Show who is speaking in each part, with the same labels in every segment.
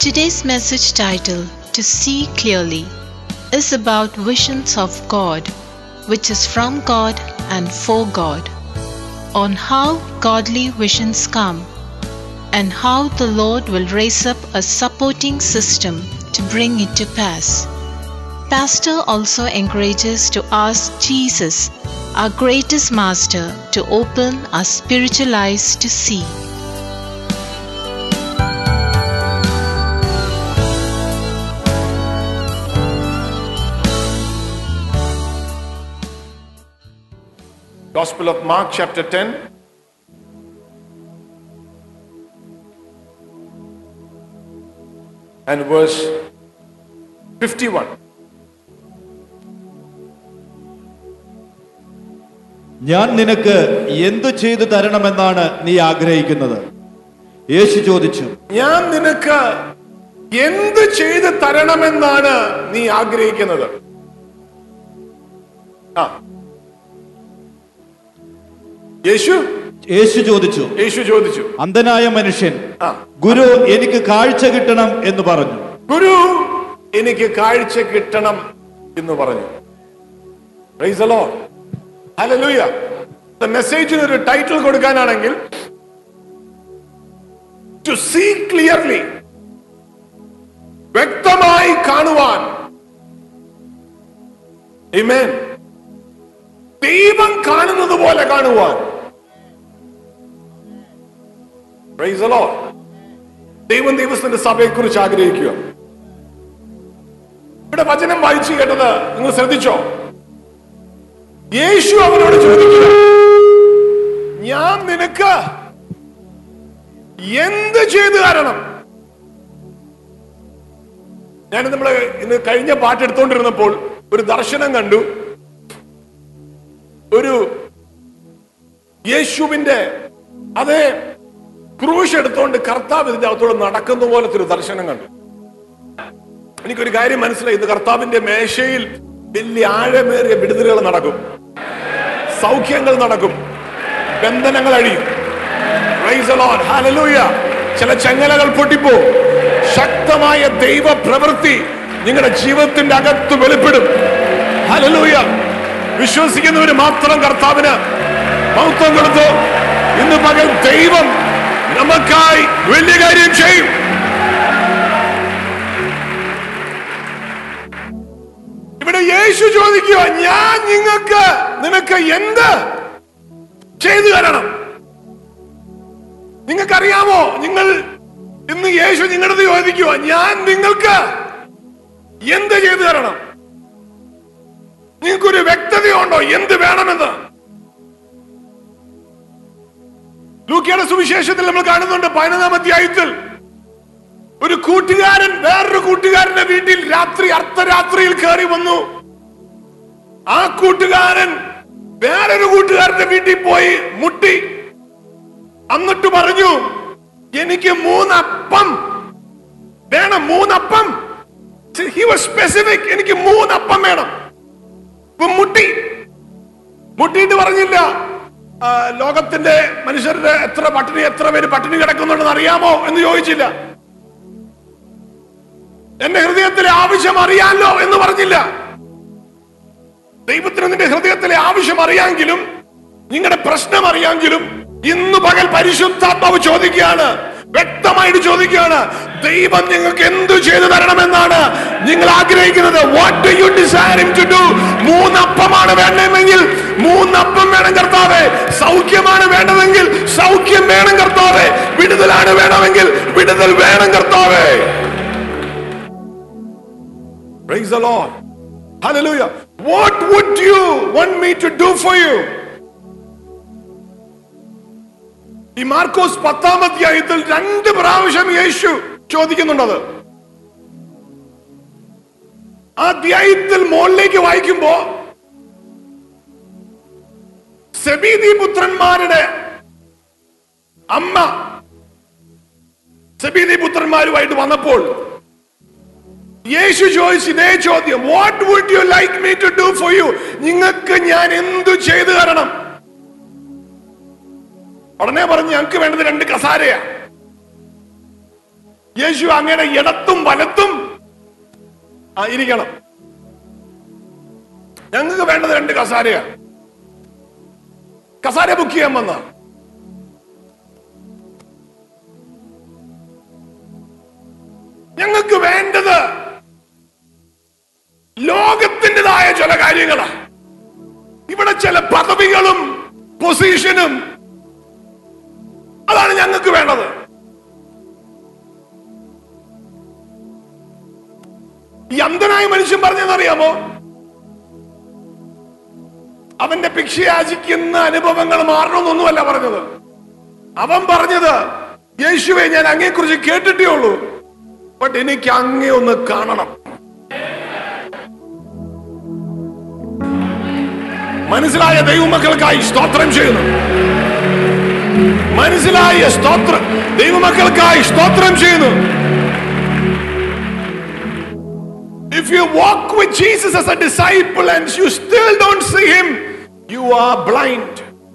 Speaker 1: Today's message title, To See Clearly, is about visions of God, which is from God and for God, on how godly visions come, and how the Lord will raise up a supporting system to bring it to pass. Pastor also encourages to ask Jesus, our greatest master, to open our spiritual eyes to see.
Speaker 2: Gospel of Mark, chapter 10. And verse 51.
Speaker 3: ഞാൻ നിനക്ക് എന്തു ചെയ്തു തരണമെന്നാണ് നീ ആഗ്രഹിക്കുന്നത് യേശു ചോദിച്ചു
Speaker 2: ഞാൻ നിനക്ക് എന്ത് ചെയ്ത് തരണമെന്നാണ് നീ ആഗ്രഹിക്കുന്നത് ആ യേശു
Speaker 3: യേശു ചോദിച്ചു
Speaker 2: യേശു ചോദിച്ചു
Speaker 3: അന്ധനായ മനുഷ്യൻ
Speaker 2: ആ
Speaker 3: ഗുരു എനിക്ക് കാഴ്ച കിട്ടണം എന്ന് പറഞ്ഞു
Speaker 2: ഗുരു എനിക്ക് കാഴ്ച കിട്ടണം എന്ന് പറഞ്ഞു Praise the Lord. Hallelujah. The മെസ്സേജിന് ഒരു ടൈറ്റിൽ കൊടുക്കാനാണെങ്കിൽ ടു സീ ക്ലിയർലി വ്യക്തമായി കാണുവാൻ Amen. ദൈവം കാണുന്നത് പോലെ കാണുവാൻ Praise the Lord. ദൈവം ദൈവത്തിന്റെ സഭയെക്കുറിച്ച് ആഗ്രഹിക്കുക ഇവിടെ വചനം വായിച്ചു കേട്ടത് നിങ്ങൾ ശ്രദ്ധിച്ചോ യേശു അവനോട് ചോദിക്കുക ഞാൻ നിനക്ക് എന്ത് ചെയ്തു തരണം ഞാൻ നമ്മള് ഇന്ന് കഴിഞ്ഞ പാട്ട് എടുത്തോണ്ടിരുന്നപ്പോൾ ഒരു ദർശനം കണ്ടു ഒരു യേശുവിന്റെ അതേ ക്രൂശ് എടുത്തോണ്ട് കർത്താവ് ഇതിന്റെ അകത്തോടെ നടക്കുന്ന പോലത്തെ ഒരു ദർശനം കണ്ടു എനിക്കൊരു കാര്യം മനസ്സിലായി ഇത് കർത്താവിന്റെ മേശയിൽ വലിയ ആഴമേറിയ വിടുതലുകൾ നടക്കും സൗഖ്യങ്ങൾ നടക്കും ബന്ധനങ്ങൾ അഴിയും Praise the Lord. Hallelujah. ചില ചെങ്ങലകൾ പൊട്ടിപ്പോ ശക്തമായ ദൈവ പ്രവൃത്തി നിങ്ങളുടെ ജീവിതത്തിന്റെ അകത്ത് വെളിപ്പെടും ഹലലൂയ വിശ്വസിക്കുന്നവര് മാത്രം കർത്താവിന് മൗത്വം കൊടുത്തു ഇന്ന് പകൽ ദൈവം നമുക്കായി വലിയ കാര്യം ചെയ്യും ഇവിടെ യേശു ചോദിക്കുക ഞാൻ നിങ്ങൾക്ക് നിനക്ക് എന്ത് ചെയ്തു തരണം നിങ്ങൾക്കറിയാമോ നിങ്ങൾ ഇന്ന് യേശു നിങ്ങളുടെ ചോദിക്കുക ഞാൻ നിങ്ങൾക്ക് എന്ത് ചെയ്തു തരണം നിങ്ങൾക്കൊരു വ്യക്തതയുണ്ടോ എന്ത് വേണമെന്ന് ലൂക്കിയുടെ സുവിശേഷത്തിൽ നമ്മൾ കാണുന്നുണ്ട് പതിനൊന്നാം അധ്യായത്തിൽ ഒരു കൂട്ടുകാരൻ വേറൊരു കൂട്ടുകാരന്റെ വീട്ടിൽ രാത്രി അർദ്ധരാത്രിയിൽ കയറി വന്നു ആ കൂട്ടുകാരൻ വേറൊരു കൂട്ടുകാരന്റെ വീട്ടിൽ പോയി മുട്ടി എന്നിട്ട് പറഞ്ഞു എനിക്ക് മൂന്നപ്പം വേണം മൂന്നപ്പം ഹി വാസ് സ്പെസിഫിക് എനിക്ക് മൂന്നപ്പം വേണം ഇപ്പൊ മുട്ടി മുട്ടിയിട്ട് പറഞ്ഞില്ല ആ, ലോകത്തിന്റെ മനുഷ്യരുടെ എത്ര പട്ടിണി എത്ര പേര് പട്ടിണി കിടക്കുന്നുണ്ടെന്ന് അറിയാമോ എന്ന് ചോദിച്ചില്ല എന്റെ ഹൃദയത്തിലെ ആവശ്യം അറിയാലോ എന്ന് പറഞ്ഞില്ല ദൈവത്തിന് നിന്റെ ഹൃദയത്തിലെ ആവശ്യം അറിയാമെങ്കിലും നിങ്ങളുടെ പ്രശ്നം അറിയാമെങ്കിലും ഇന്ന് പകൽ പരിശുദ്ധാത്മാവ് ചോദിക്കുകയാണ് വ്യക്തമായിട്ട് ചോദിക്കുകയാണ് ദൈവം നിങ്ങൾക്ക് എന്തു ചെയ്തു തരണമെന്നാണ് നിങ്ങൾ ആഗ്രഹിക്കുന്നത് what do you desire to do മൂന്നപ്പമാണ് വേണ്ടതെങ്കിൽ മൂന്നപ്പം വേണം കർത്താവേ സൗഖ്യമാണ് വേണ്ടതെങ്കിൽ സൗഖ്യം വേണം കർത്താവേ വിടുതലാണ് വേണമെങ്കിൽ വിടുതൽ വേണം കർത്താവേ Praise the Lord. Hallelujah. What would you want me to do for you? ഈ മാർക്കോസ് പത്താം അധ്യായത്തിൽ രണ്ട് പ്രാവശ്യം യേശു ചോദിക്കുന്നുണ്ടത് ആ അധ്യായത്തിൽ മുകളിലേക്ക് വായിക്കുമ്പോ സെബീദി പുത്രന്മാരുടെ അമ്മ സെബീദി പുത്രന്മാരുമായിട്ട് വന്നപ്പോൾ യേശു ചോദിച്ചു ഇതേ ചോദ്യം what would you like me to do for you നിങ്ങൾക്ക് ഞാൻ എന്തു ചെയ്തു തരണം ഉടനെ പറഞ്ഞു ഞങ്ങൾക്ക് വേണ്ടത് രണ്ട് കസാരയാ യേശു അങ്ങനെ ഇടത്തും വലത്തും ആ ഇരിക്കണം ഞങ്ങൾക്ക് വേണ്ടത് രണ്ട് കസാരയാണ് കസാര ബുക്ക് ചെയ്യാൻ വന്ന ഞങ്ങൾക്ക് വേണ്ടത് ലോകത്തിൻ്റെതായ ചില കാര്യങ്ങളാണ് ഇവിടെ ചില പദവികളും പൊസിഷനും അതാണ് ഞങ്ങൾക്ക് വേണ്ടത് ഈ അന്ധനായ മനുഷ്യൻ പറഞ്ഞതെന്നറിയാമോ അവന്റെ ഭിക്ഷ യാചിക്കുന്ന അനുഭവങ്ങൾ മാറണമെന്നൊന്നുമല്ല പറഞ്ഞത് അവൻ പറഞ്ഞത് യേശുവെ ഞാൻ അങ്ങയെക്കുറിച്ച് കേട്ടിട്ടേ ഉള്ളൂ ബട്ട് എനിക്ക് അങ്ങേ ഒന്ന് കാണണം മനസ്സിലായ ദൈവമക്കൾക്കായി സ്തോത്രം ചെയ്യുന്നു മനസ്സിലായ സ്തോത്രം ദൈവമക്കൾക്കായി സ്തോത്രം ചെയ്യുന്നു If you walk with Jesus as a disciple and you still don't see him, you are blind.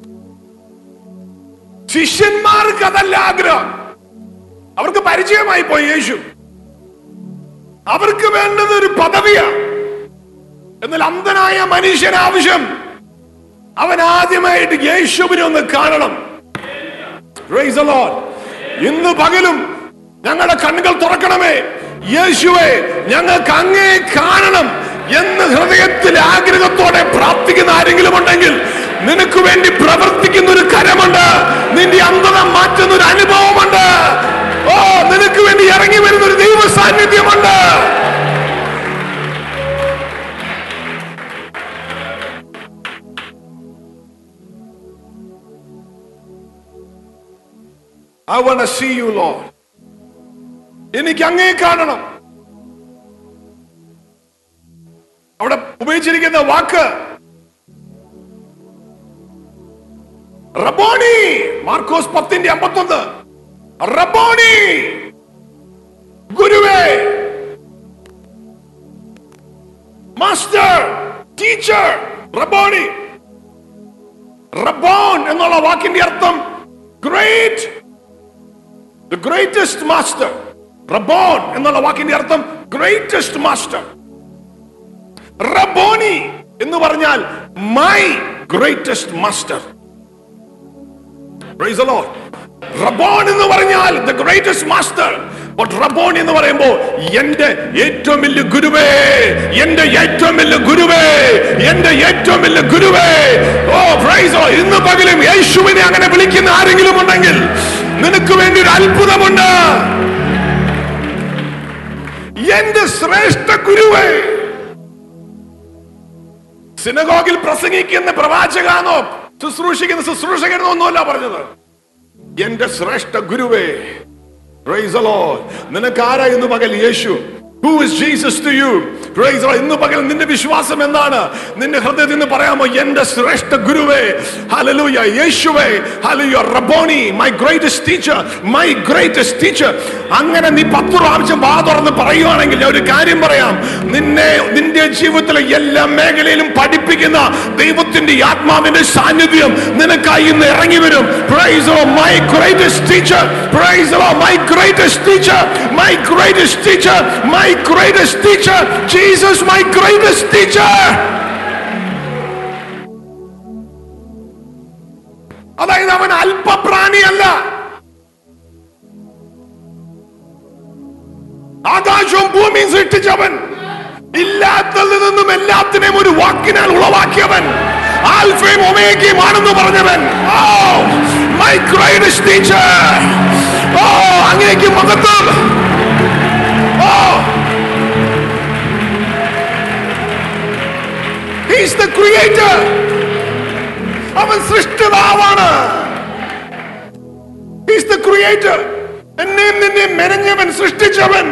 Speaker 2: ശിഷ്യന്മാർക്ക് അതല്ല ആഗ്രഹം അവർക്ക് പരിചയമായി പോയി യേശു അവർക്ക് വേണ്ടത് ഒരു പദവിയാണ് എന്നാൽ അന്ധനായ മനുഷ്യൻ ആവശ്യം അവൻ ആദ്യമായിട്ട് യേശുവിനെ ഒന്ന് കാണണം Praise the Lord. ഇന്ന് പകലും ഞങ്ങളുടെ കണ്ണുകൾ തുറക്കണമേ യേശുവെ ഞങ്ങൾക്ക് അങ്ങേ കാണണം എന്ന് ഹൃദയത്തിൽ ആഗ്രഹത്തോടെ പ്രാർത്ഥിക്കുന്ന ആരെങ്കിലും ഉണ്ടെങ്കിൽ നിനക്ക് വേണ്ടി പ്രവർത്തിക്കുന്ന ഒരു കരമുണ്ട് നിന്റെ അന്ധത മാറ്റുന്ന ഒരു അനുഭവമുണ്ട് ഓ നിനക്ക് വേണ്ടി ഇറങ്ങി വരുന്ന ഒരു ദൈവ സാന്നിധ്യമുണ്ട് I want to see you, Lord. എനിക്ക് അങ്ങേ കാണണം അവിടെ ഉപയോഗിച്ചിരിക്കുന്ന വാക്ക് റബോണി മാർക്കോസ് പത്തിന്റെ അമ്പത്തൊന്ന് റബോണി ഗുരുവേ മാസ്റ്റർ ടീച്ചർ റബോണി റബോൺ എന്നുള്ള വാക്കിന്റെ അർത്ഥം ഗ്രേറ്റ് ദ ഗ്രേറ്റസ്റ്റ് മാസ്റ്റർ റബോൺ എന്നുള്ള വാക്കിന്റെ അർത്ഥം ഗ്രേറ്റസ്റ്റ് മാസ്റ്റർ റബോണി എന്ന് പറഞ്ഞാൽ my greatest master Praise the Lord. റബോൺ എന്ന് പറഞ്ഞാൽ ദ ഗ്രേറ്റസ്റ്റ് മാസ്റ്റർ ബട്ട് റബോൺ എന്ന് പറയുമ്പോൾ എന്റെ ഏറ്റവും വലിയ ഗുരുവേ എന്റെ ഏറ്റവും വലിയ ഗുരുവേ എന്റെ ഏറ്റവും വലിയ ഗുരുവേ ഓ പ്രൈസ് ഇന്ന് പകലും യേശുവിനെ അങ്ങനെ വിളിക്കുന്ന ആരെങ്കിലും ഉണ്ടെങ്കിൽ നിനക്ക് വേണ്ടി ഒരു അത്ഭുതമുണ്ട് എന്റെ ശ്രേഷ്ഠ ഗുരുവേ സിനഗോഗിൽ പ്രസംഗിക്കുന്ന പ്രവാചകാനോ ശുശ്രൂഷിക്കുന്ന ശുശ്രൂഷകനോ ഒന്നുമല്ല പറഞ്ഞത് എന്റെ ശ്രേഷ്ഠ ഗുരുവേ Praise the Lord. നിനക്ക് ആരാ ഇന്ന് പകൽ യേശു Who is Jesus to you? Praise the Lord. ഇന്ന് പകൽ നിന്റെ വിശ്വാസം എന്താണ് നിന്റെ ഹൃദയത്തിൽ നിന്ന് പറയാമോ എന്റെ ശ്രേഷ്ഠ ഗുരുവേ ഹല്ലേലൂയ യേശുവേ ഹല്ലേലൂയ റബോണി my greatest teacher my greatest teacher അങ്ങനെ നീ പത്ത് പ്രാവശ്യം വാ തുറന്ന് പറയുവാണെങ്കിൽ ഞാൻ ഒരു കാര്യം പറയാം നിന്നെ നിന്റെ ജീവിതത്തിലെ എല്ലാ മേഖലയിലും പഠിപ്പിക്കുന്ന ദൈവത്തിന്റെ ഈ ആത്മാവിന്റെ സാന്നിധ്യം നിനക്കായി ഇന്ന് ഇറങ്ങി വരും Praise the Lord, my greatest teacher Praise the Lord, my greatest teacher my greatest teacher my greatest teacher Jesus my greatest teacher അതായത് അവൻ അല്പപ്രാണിയല്ല ആകാശവും ഭൂമിയും സൃഷ്ടിച്ചവൻ ഇല്ലാത്തതിൽ നിന്നും എല്ലാത്തിനെയും ഒരു വാക്കിനാൽ ഉളവാക്കിയവൻ ആൽഫയും ഒമേഗയും ആണെന്ന് പറഞ്ഞവൻ oh my greatest teacher oh അങ്ങേക്ക് മഹത്വം ഓ ഹീസ് ദ ക്രിയേറ്റർ അവൻ സൃഷ്ടിതാവാണ് ഹീസ് ദ ക്രിയേറ്റർ എന്നെയും നിന്നെയും മെനഞ്ഞവൻ സൃഷ്ടിച്ചവൻ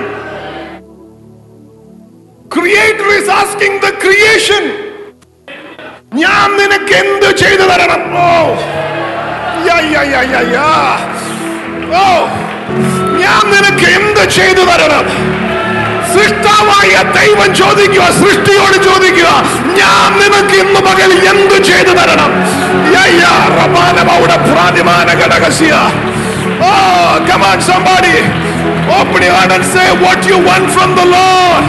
Speaker 2: creator is asking the creation ഞാൻ നിനക്ക് എന്ത് ചെയ്തു തരണം ഓ യാ, യാ, യാ, യാ, യാ. ഓ ഞാൻ നിനക്ക് എന്ത് ചെയ്തു തരണം സൃഷ്ടാവായ ദൈവം ചോദിക്കുക സൃഷ്ടിയോട് ചോദിക്കുക ഞാൻ നിനക്ക് ഇന്ന് പകൽ എന്ത് ചെയ്തു തരണം യാ, യാ, റമാനമൗഡ പ്രാതിമാന ഘടകസ്യ. ഓ കമാൻ സംബാടി Open your heart and say what you want from the Lord.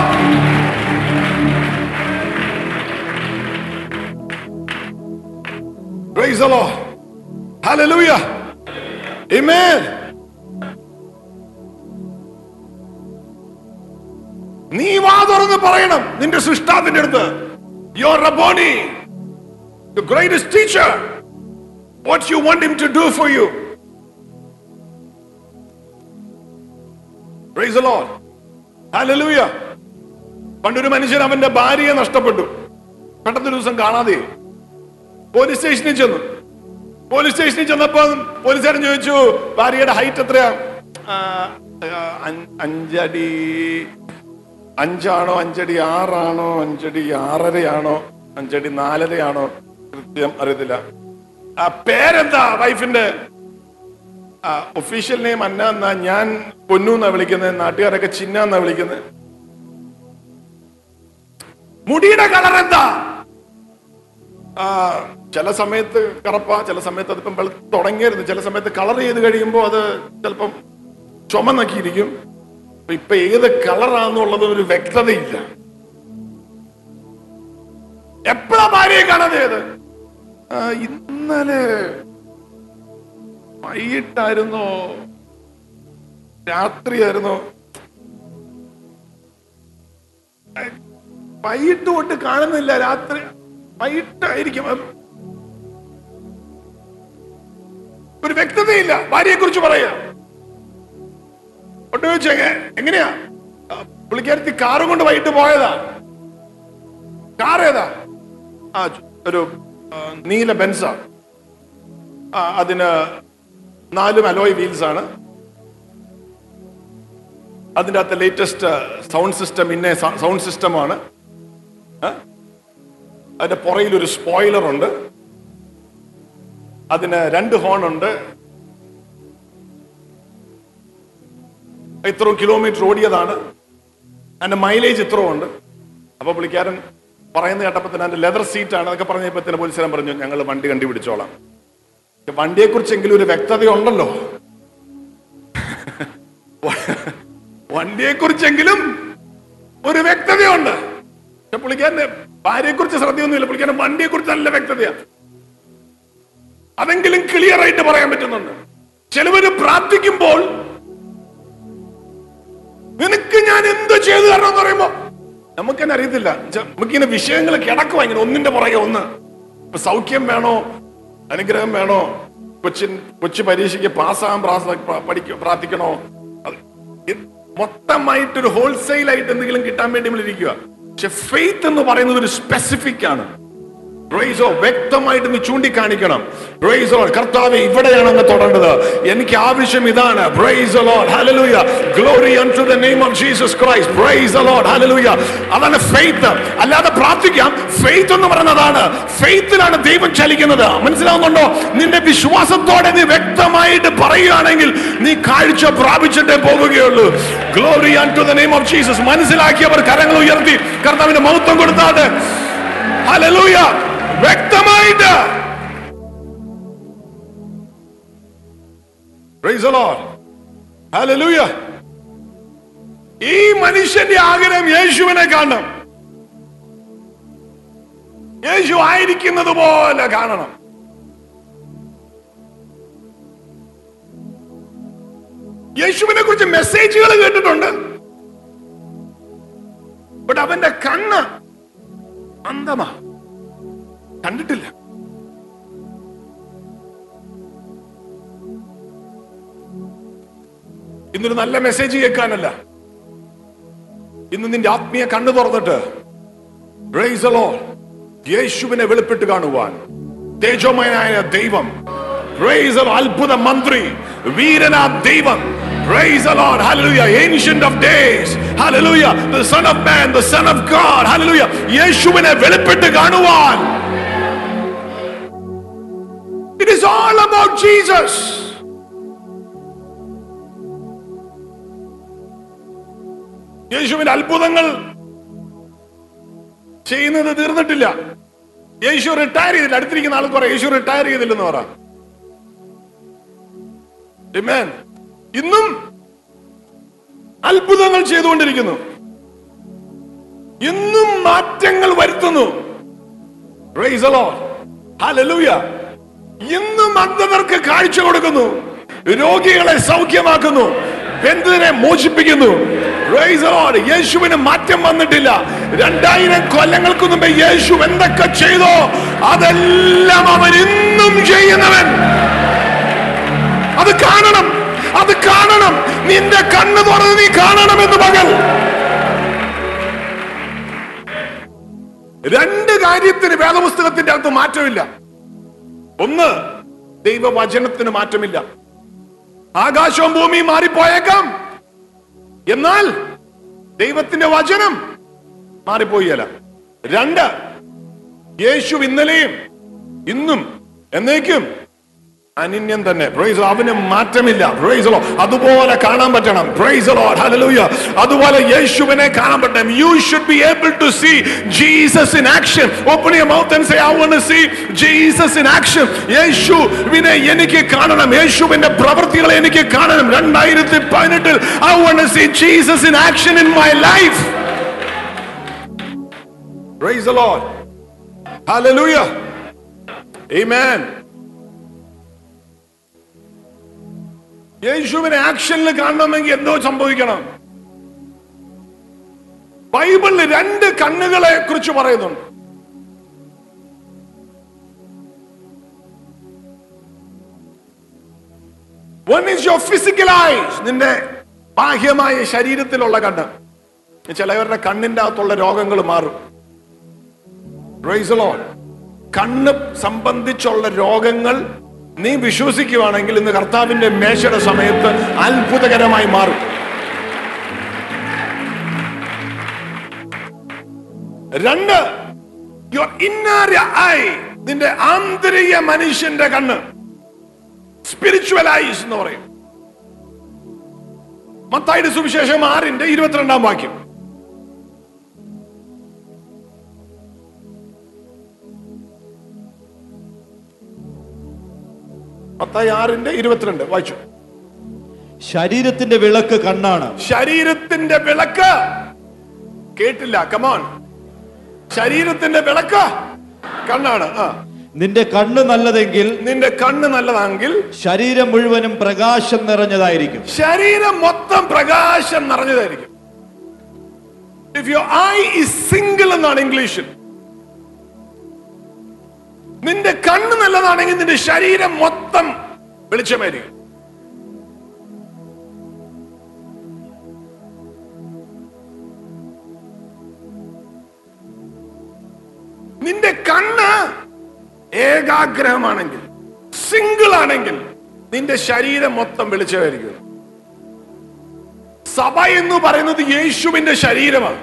Speaker 2: Praise the Lord. Hallelujah. Amen. നീ വാ തുറന്ന് പറയണം നിന്റെ സൃഷ്ടാവിന്റെ അടുത്ത് യുവർ റബോണി the greatest teacher what you want him to do for you praise the Lord hallelujah പണ്ടൊരു മനുഷ്യൻ അവന്റെ ഭാര്യയെ നഷ്ടപ്പെട്ടു പെട്ടെന്നൊരു ദിവസം കാണാതെ പോലീസ് സ്റ്റേഷനിൽ ചെന്നു പോലീസ് സ്റ്റേഷനിൽ ചെന്നപ്പോ പോലീസുകാരൻ ചോദിച്ചു ഭാര്യയുടെ ഹൈറ്റ് എത്രയാ ആ, ആ, അഞ്ച്- അഞ്ചടി അഞ്ചാണോ അഞ്ചടി ആറാണോ അഞ്ചടി ആറരയാണോ അഞ്ചടി നാലരയാണോ കൃത്യം അറിയത്തില്ല ആ പേരെന്താ വൈഫിന്റെ ഒഫീഷ്യൽ നെയിം അന്ന എന്നാ ഞാൻ പൊന്നു എന്നാ വിളിക്കുന്നത് നാട്ടുകാരൊക്കെ ചിന്ന എന്നാ വിളിക്കുന്നത് മുടിയുടെ കളർ എന്താ ആ, ചില സമയത്ത് കറപ്പ ചില സമയത്ത് അതിപ്പം വെളുത്ത് തുടങ്ങിയിരുന്നു ചില സമയത്ത് കളർ ചെയ്ത് കഴിയുമ്പോൾ അത് ചിലപ്പം ചുമന്നൊക്കെയിരിക്കും അപ്പൊ ഇപ്പൊ ഏത് കളറാന്നുള്ളത് ഒരു വ്യക്തതയില്ല എപ്പോഴാ ഭാര്യയെ കാണാതെയത് ആ, ഇന്നലെ വൈകിട്ടായിരുന്നോ രാത്രിയായിരുന്നോ ഏ, വൈകിട്ട് തൊട്ട് കാണുന്നില്ല രാത്രി വൈകിട്ടായിരിക്കും അത് ഒരു വ്യക്തതയില്ല ഭാര്യയെ കുറിച്ച് പറയാ ഒട്ട് ചോദിച്ചു എങ്ങനെയാ ആ, പുള്ളിക്കാരത്തി കാറും കൊണ്ട് വൈകിട്ട് പോയതാ കാർ ഏതാ ആ ഒരു ആ, നീല ബെൻസ ആ, അതിന് നാലും അലോയ് വീൽസ് ആണ് അതിൻ്റെ അകത്ത് ലേറ്റസ്റ്റ് സൗണ്ട് സിസ്റ്റം ഇന്നെ സൗണ്ട് സിസ്റ്റമാണ് അതിന്റെ പുറയിൽ ഒരു സ്പോയിലർ ഉണ്ട് അതിന് രണ്ട് ഹോൺ ഉണ്ട് ഇത്രയും കിലോമീറ്റർ ഓടിയതാണ് അതിന്റെ മൈലേജ് ഇത്രയും ഉണ്ട് അപ്പൊ പുള്ളിക്കാരൻ പറയുന്നത് കേട്ടപ്പോൾ തന്നെ അതിന്റെ ലെതർ സീറ്റ് ആണ് അതൊക്കെ പറഞ്ഞപ്പോൾ തന്നെ പോലീസുകാരൻ പറഞ്ഞു ഞങ്ങൾ വണ്ടി കണ്ടുപിടിച്ചോളാം വണ്ടിയെ കുറിച്ചെങ്കിലും ഒരു വ്യക്തത ഉണ്ടല്ലോ വണ്ടിയെ കുറിച്ചെങ്കിലും ഒരു വ്യക്തതയുണ്ട് പക്ഷെ പുള്ളിക്കാരന്റെ ഭാര്യയെ കുറിച്ച് ശ്രദ്ധയൊന്നുമില്ല പുള്ളിക്കാരൻ വണ്ടിയെ കുറിച്ച് നല്ല വ്യക്തതയാണ് അതെങ്കിലും ക്ലിയർ ആയിട്ട് പറയാൻ പറ്റുന്നുണ്ട് ചിലവര് പ്രാർത്ഥിക്കുമ്പോൾ നിനക്ക് ഞാൻ എന്ത് ചെയ്തു തരണം എന്ന് പറയുമ്പോ നമുക്ക് തന്നെ അറിയത്തില്ല ചെ- നമുക്കിങ്ങനെ വിഷയങ്ങൾ കിടക്കുവാ ഇങ്ങനെ ഒന്നിന്റെ പുറകെ ഒന്ന് ഇപ്പൊ സൗഖ്യം വേണോ അനുഗ്രഹം വേണോ കൊച്ചിൻ കൊച്ചു പരീക്ഷയ്ക്ക് പാസ്സാകാൻ പ്രാസ- പഠിക്ക പ്രാർത്ഥിക്കണോ അത് ഇത് മൊത്തമായിട്ടൊരു ഹോൾസെയിൽ ആയിട്ട് എന്തെങ്കിലും കിട്ടാൻ വേണ്ടി നമ്മൾ ഇരിക്കുക പക്ഷെ ഫെയ്ത്ത് എന്ന് പറയുന്നത് ഒരു സ്പെസിഫിക് ആണ് പ്രൈസോ വ്യക്തമായിട്ട് നീ ചൂണ്ടിക്കാണിക്കണം പ്രൈസോ കർത്താവ് ഇവിടെയാണ് അങ്ങ് തൊടേണ്ടത് എനിക്ക് ആവശ്യം ഇതാണ് praise Lord hallelujah glory unto the name of Jesus Christ praise Lord hallelujah അതാണ് ഫെയ്ത്ത് അല്ലാതെ പ്രാർത്ഥിക്കാം ഫെയ്ത്ത് എന്ന് പറയുന്നതാണ് ഫെയ്ത്തിലാണ് ദൈവം ചലിക്കുന്നത് മനസ്സിലാവുന്നുണ്ടോ നിന്റെ വിശ്വാസത്തോടെ നീ വ്യക്തമായിട്ട് പറയുകയാണെങ്കിൽ നീ കാഴ്ച പ്രാപിച്ചിട്ടേ പോവുകയുള്ളൂ glory unto the name of Jesus മനസ്സിലാക്കിയവർ കരങ്ങൾ ഉയർത്തി കർത്താവിന്റെ മഹത്വം കൊടുത്താതെ ഹല്ലേലൂയ വ്യക്തമായിട്ട് Praise the Lord. Hallelujah. ഈ മനുഷ്യന്റെ ആഗ്രഹം യേശുവിനെ കാണണം യേശു ആയിരിക്കുന്നത് പോലെ കാണണം യേശുവിനെ കുറിച്ച് മെസ്സേജുകൾ കേട്ടിട്ടുണ്ട് ബട്ട് അവന്റെ കണ്ണ് അന്തമാ കണ്ടിട്ടില്ല ഇന്നൊരു നല്ല മെസ്സേജ് കേൾക്കാനല്ല ഇന്ന് നിന്റെ ആത്മീയ കണ്ണു തുറന്നിട്ട് Praise the Lord. യേശുവിനെ വെളിപ്പെട്ട് കാണുവാൻ തേജോമയനായ ദൈവം Praise the Lord. അത്ഭുത മന്ത്രി വീരനാ ദൈവം Praise the Lord. Hallelujah. Ancient of days. Hallelujah. The Son of Man, the Son of God. Hallelujah. യേശുവിനെ വെളിപ്പെട്ട് കാണുവാൻ It is all about Jesus. യേശുവിന്റെ അത്ഭുതങ്ങൾ ചെയ്യുന്നത് തീർന്നിട്ടില്ല യേശു റിട്ടയർ ചെയ്തില്ല അടുത്തിരിക്കുന്ന ആൾക്ക് പറയാം യേശു റിട്ടയർ ചെയ്തില്ലെന്ന് പറ Amen. ഇന്നും അത്ഭുതങ്ങൾ ചെയ്തുകൊണ്ടിരിക്കുന്നു ഇന്നും മാറ്റങ്ങൾ വരുത്തുന്നു Praise the Lord. Hallelujah. ഇന്നും അന്ധതർക്ക് കാഴ്ച കൊടുക്കുന്നു രോഗികളെ സൗഖ്യമാക്കുന്നു ബന്ധുവിനെ മോചിപ്പിക്കുന്നു Praise the Lord. യേശുവിന് മാറ്റം വന്നിട്ടില്ല രണ്ടായിരം കൊല്ലങ്ങൾക്ക് മുമ്പ് യേശു എന്തൊക്കെ ചെയ്തോ അതെല്ലാം അവൻ ഇന്നും ചെയ്യുന്നവൻ അത് കാണണം അത് കാണണം നിന്റെ കണ്ണ് തുറന്ന് നീ കാണണമെന്ന് പകൽ രണ്ട് കാര്യത്തിന് വേദപുസ്തകത്തിന്റെ അകത്ത് മാറ്റമില്ല ഒന്ന് ദൈവവചനത്തിന് മാറ്റമില്ല ആകാശവും ഭൂമിയും മാറിപ്പോയേക്കാം എന്നാൽ ദൈവത്തിന്റെ വചനം മാറിപ്പോയല്ല രണ്ട് യേശു ഇന്നലെയും ഇന്നും എന്നേക്കും അനിന്യം തന്നെ പ്രൈസ് അവന് മാറ്റമില്ല പ്രൈസ് അതുപോലെ കാണാൻ പറ്റണം പ്രൈസ് ഹല്ലേലൂയ അതുപോലെ യേശുവിനെ കാണാൻ പറ്റണം you should be able to see Jesus in action open your mouth and say I want to see Jesus in action യേശുവിനെ എനിക്ക് കാണണം യേശുവിന്റെ പ്രവൃത്തികളെ എനിക്ക് കാണണം രണ്ടായിരത്തി പതിനെട്ടിൽ I want to see Jesus in action in my life praise the Lord hallelujah amen യേശുവിനെ ആക്ഷനിൽ കാണണമെങ്കിൽ എന്തോ സംഭവിക്കണം ബൈബിളിൽ രണ്ട് കണ്ണുകളെ കുറിച്ച് പറയുന്നുണ്ട് one is your physical eyes നിന്റെ ബാഹ്യമായ ശരീരത്തിലുള്ള കണ്ണ് ചിലവരുടെ കണ്ണിന്റെ അകത്തുള്ള രോഗങ്ങൾ മാറും Praise the Lord. കണ്ണ് സംബന്ധിച്ചുള്ള രോഗങ്ങൾ നീ വിശ്വസിക്കുവാണെങ്കിൽ ഇന്ന് കർത്താവിന്റെ മേശയുടെ സമയത്ത് അത്ഭുതകരമായി മാറും രണ്ട് യുവർ ഇന്നർ ഐ നിന്റെ ആന്തരിക മനുഷ്യന്റെ കണ്ണ് സ്പിരിച്വൽ ഐസ് എന്ന് പറയും മത്തായുടെ സുവിശേഷം ആറിന്റെ ഇരുപത്തിരണ്ടാം വാക്യം മത്തായി ആറിന്റെ ഇരുപത്തിരണ്ട് വായിച്ചു
Speaker 3: ശരീരത്തിന്റെ വിളക്ക് കണ്ണാണ്
Speaker 2: ശരീരത്തിന്റെ വിളക്ക് കേട്ടില്ല കമോൺ ശരീരത്തിന്റെ വിളക്ക് കണ്ണാണ് ആ
Speaker 3: നിന്റെ കണ്ണ് നല്ലതെങ്കിൽ
Speaker 2: നിന്റെ കണ്ണ് നല്ലതാണെങ്കിൽ
Speaker 3: ശരീരം മുഴുവനും പ്രകാശം നിറഞ്ഞതായിരിക്കും
Speaker 2: ശരീരം മൊത്തം പ്രകാശം നിറഞ്ഞതായിരിക്കും if your eye is single എന്നാണ് ഇംഗ്ലീഷിൽ നിന്റെ കണ്ണ് നല്ലതാണെങ്കിൽ നിന്റെ ശരീരം മൊത്തം വെളിച്ചമായിരിക്കും നിന്റെ കണ്ണ് ഏകാഗ്രഹമാണെങ്കിൽ സിംഗിൾ ആണെങ്കിൽ നിന്റെ ശരീരം മൊത്തം വെളിച്ചമായിരിക്കും സഭ എന്ന് പറയുന്നത് യേശുവിന്റെ ശരീരമാണ്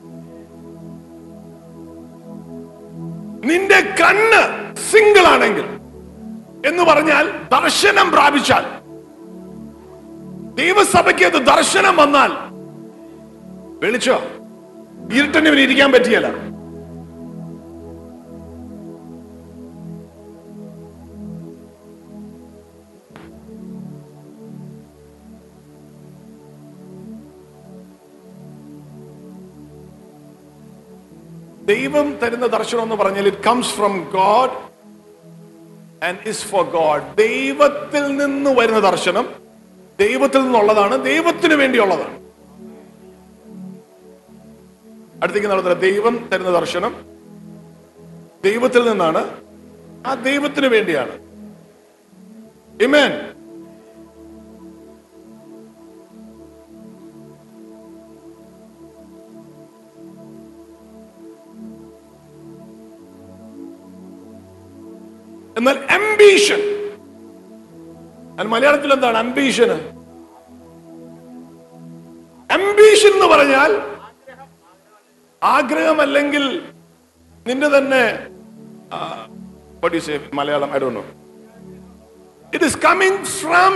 Speaker 2: നിന്റെ കണ്ണ് സിംഗിൾ ആണെങ്കിൽ എന്ന് പറഞ്ഞാൽ ദർശനം പ്രാപിച്ചാൽ ദൈവസഭയ്ക്ക് അത് ദർശനം വന്നാൽ വെളിച്ചോ ഇരുട്ടന് ഇവന് ഇരിക്കാൻ പറ്റിയല്ല ദൈവം തരുന്ന ദർശനം എന്ന് പറഞ്ഞാൽ it comes from God and is for God ദൈവത്തിൽ നിന്ന് വരുന്ന ദർശനം ദൈവത്തിൽ നിന്നുള്ളതാണ് ദൈവത്തിന് വേണ്ടിയുള്ളതാണ് അടുത്തേക്ക് നടത്തുന്ന ദൈവം തരുന്ന ദർശനം ദൈവത്തിൽ നിന്നാണ് ആ ദൈവത്തിന് വേണ്ടിയാണ് Amen. എന്നാൽ അംബീഷൻ മലയാളത്തിൽ എന്താണ് അംബീഷന് അംബീഷൻ എന്ന് പറഞ്ഞാൽ ആഗ്രഹം അല്ലെങ്കിൽ നിന്റെ തന്നെ what do you say in Malayalam I don't know it is coming from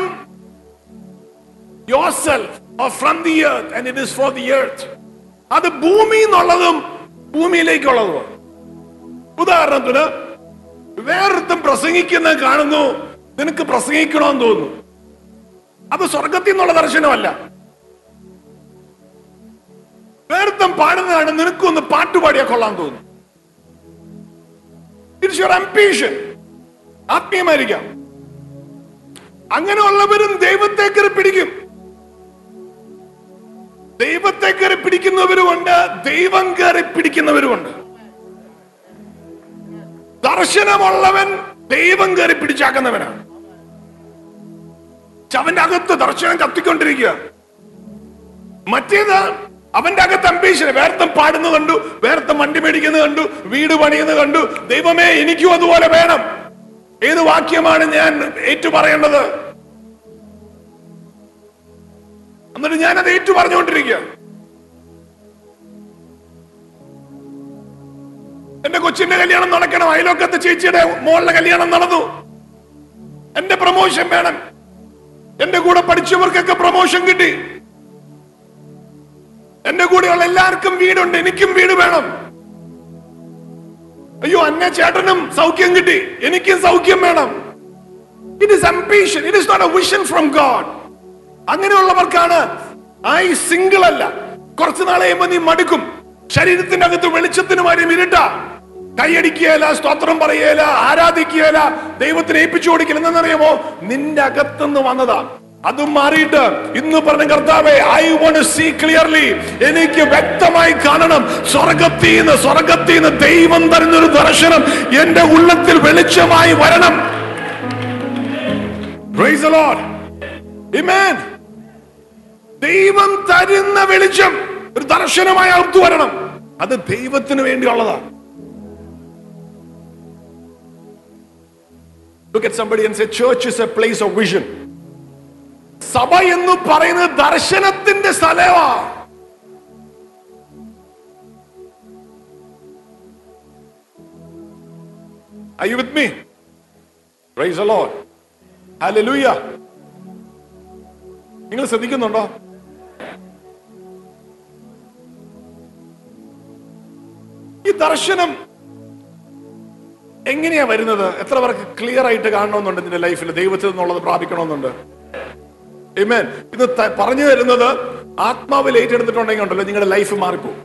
Speaker 2: your self or from the earth and it is for the earth അത് ഭൂമി എന്നുള്ളതും ഭൂമിയിലേക്കുള്ളതുമാണ് ഉദാഹരണത്തിന് വേറൊരുത്തം പ്രസംഗിക്കുന്നത് കാണുന്നു നിനക്ക് പ്രസംഗിക്കണമെന്ന് തോന്നുന്നു അത് സ്വർഗത്തിൽ നിന്നുള്ള ദർശനമല്ല വേർത്തം പാടുന്നതാണ് നിനക്കൊന്ന് പാട്ടുപാടിയാ കൊള്ളാൻ തോന്നുന്നു ഇറ്റ്സ് യുവർ അംബീഷൻ ആത്മീയമായിരിക്കാം അങ്ങനെയുള്ളവരും ദൈവത്തെ കയറി പിടിക്കും ദൈവത്തെ കയറി പിടിക്കുന്നവരുമുണ്ട് ദൈവം കയറി പിടിക്കുന്നവരുമുണ്ട് ദർശനമുള്ളവൻ ദൈവം കയറി പിടിച്ചാക്കുന്നവനാണ് പക്ഷെ അവന്റെ അകത്ത് ദർശനം കത്തിക്കൊണ്ടിരിക്കുക മറ്റേത് അവന്റെ അകത്ത് അംബീഷൻ വേർത്തം പാടുന്നത് കണ്ടു വേർത്തം വണ്ടി മേടിക്കുന്നത് കണ്ടു വീട് പണിയുന്നത് കണ്ടു ദൈവമേ എനിക്കും അതുപോലെ വേണം ഏത് വാക്യമാണ് ഞാൻ ഏറ്റു പറയേണ്ടത് എന്നിട്ട് ഞാനത് ഏറ്റു പറഞ്ഞുകൊണ്ടിരിക്കുക എന്റെ കൊച്ചിന്റെ കല്യാണം നടക്കണം അയലോക്കത്തെ ചേച്ചിയുടെ മോളുടെ കല്യാണം നടന്നു എന്റെ പ്രമോഷൻ വേണം എന്റെ കൂടെ പഠിച്ചവർക്കൊക്കെ പ്രമോഷൻ കിട്ടി എന്റെ കൂടെയുള്ള എല്ലാവർക്കും വീടുണ്ട് എനിക്കും വീട് വേണം അയ്യോ അന്ന ചേട്ടനും സൗഖ്യം കിട്ടി എനിക്കും സൗഖ്യം വേണം it is ambition it is not a vision from God അങ്ങനെയുള്ളവർക്കാണ് ഐ സിംഗിൾ അല്ല കുറച്ചു നാളെ കഴിയുമ്പോ നീ മടുക്കും ശരീരത്തിന്റെ അകത്ത് വെളിച്ചത്തിന് മാറിയും ഇരുട്ട കൈയടിക്കുകയല്ല സ്തോത്രം പറയുകയില്ല ആരാധിക്കുകയില്ല ദൈവത്തിന് ഏൽപ്പിച്ചു കൊടുക്കില്ല എന്നറിയാമോ നിന്റെ അകത്തുനിന്ന് വന്നതാ അതും മാറിയിട്ട് ഇന്ന് പറഞ്ഞ കർത്താവേ ഐ വോണ്ട് സീ ക്ലിയർലി എനിക്ക് വ്യക്തമായി കാണണം സ്വർഗത്തീന്ന് സ്വർഗത്തീന്ന് ദൈവം തരുന്നൊരു ദർശനം എന്റെ ഉള്ളത്തിൽ വെളിച്ചമായി വരണം Praise the Lord. Amen. ദൈവം തരുന്ന വെളിച്ചം ഒരു ദർശനമായി അകത്തു വരണം അത് ദൈവത്തിന് വേണ്ടിയുള്ളതാണ് Look at somebody and say, church is a place of vision. സഭ എന്ന് പറയുന്നത് ദർശനത്തിന്റെ സ്ഥലമാ Are you with me? Praise the Lord. Hallelujah. നിങ്ങൾ ശ്രദ്ധിക്കുന്നുണ്ടോ ഈ ദർശനം എങ്ങനെയാ വരുന്നത് എത്ര പേർക്ക് ക്ലിയർ ആയിട്ട് കാണണമെന്നുണ്ട് നിന്റെ ലൈഫിൽ ദൈവത്തിൽ നിന്നുള്ളത് പ്രാപിക്കണമെന്നുണ്ട് Amen. ഇത് ത- പറഞ്ഞു തരുന്നത് ആത്മാവിൽ ഏറ്റെടുത്തിട്ടുണ്ടെങ്കിൽ ഉണ്ടല്ലോ നിങ്ങളുടെ ലൈഫ് മാറിപ്പോകും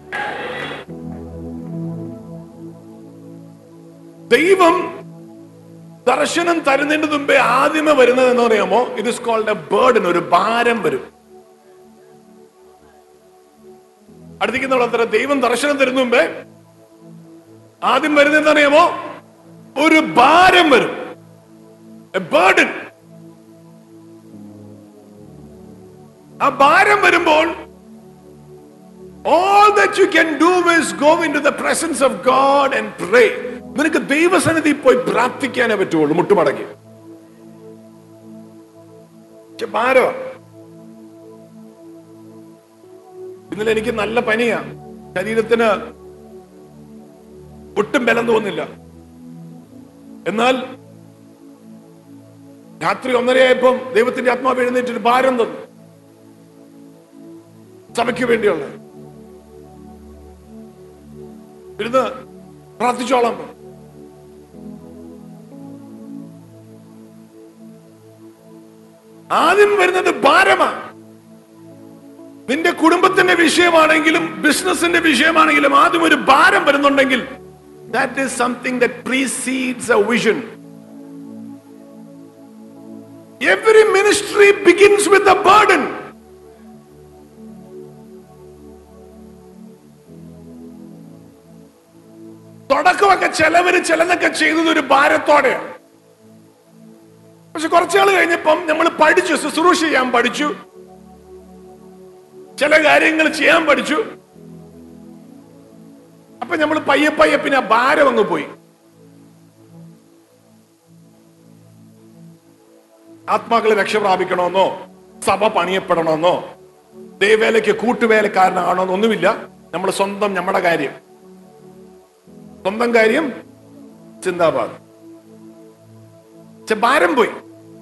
Speaker 2: ദൈവം ദർശനം തരുന്നതിന് മുമ്പേ ആദ്യമേ വരുന്നത് എന്ന് പറയാമോ ഇത് ഇസ് കോൾഡ് എ ബേർഡൻ ഒരു ഭാരം വരും അടുത്തേക്കുന്നുള്ള അത്ര ദൈവം ദർശനം തരുന്ന മുമ്പേ ആദ്യം വരുന്നത് അറിയാമോ ഒരു ഭാരം വരും എ ബേർഡൻ ആ ഭാരം വരുമ്പോൾ all that you can do is go into the presence of God and pray നിനക്ക് ദൈവസന്നിധി പോയി പ്രാർത്ഥിക്കാനേ പറ്റുള്ളൂ മുട്ടുമടക്കി പക്ഷെ ഭാരോ ഇന്നലെ എനിക്ക് നല്ല പനിയാ ശരീരത്തിന് ഒട്ടും ബലം തോന്നില്ല എന്നാൽ രാത്രി ഒന്നരയായപ്പം ദൈവത്തിന്റെ ആത്മാവ് എഴുന്നേറ്റ് ഒരു ഭാരം തന്നു സഭയ്ക്ക് വേണ്ടിയുള്ള ഇരുന്ന് പ്രാർത്ഥിച്ചോളാം പറഞ്ഞു. ആദ്യം വരുന്നത് ഭാരമാണ് നിന്റെ കുടുംബത്തിന്റെ വിഷയമാണെങ്കിലും ബിസിനസിന്റെ വിഷയമാണെങ്കിലും ആദ്യം ഒരു ഭാരം വരുന്നുണ്ടെങ്കിൽ that is something that precedes a vision every ministry begins with a burden തുടക്കമൊക്കെ ചിലവര് ചിലതൊക്കെ ചെയ്തത് ഒരു ഭാരത്തോടെയാണ് പക്ഷെ കുറച്ചാൾ കഴിഞ്ഞപ്പം നമ്മൾ പഠിച്ചു ശുശ്രൂഷ ചെയ്യാൻ പഠിച്ചു ചില കാര്യങ്ങൾ ചെയ്യാൻ പഠിച്ചു അപ്പൊ നമ്മൾ പയ്യെ പയ്യെ പിന്നെ ആ ഭാരം അങ്ങ് പോയി ആത്മാക്കളെ രക്ഷ പ്രാപിക്കണമെന്നോ സഭ പണിയപ്പെടണമെന്നോ ദൈവേലയ്ക്ക് കൂട്ടുവേലക്കാരനാണോന്നോ ഒന്നുമില്ല നമ്മൾ സ്വന്തം നമ്മുടെ കാര്യം സ്വന്തം കാര്യം ചിന്താബാദ് പക്ഷെ ഭാരം പോയി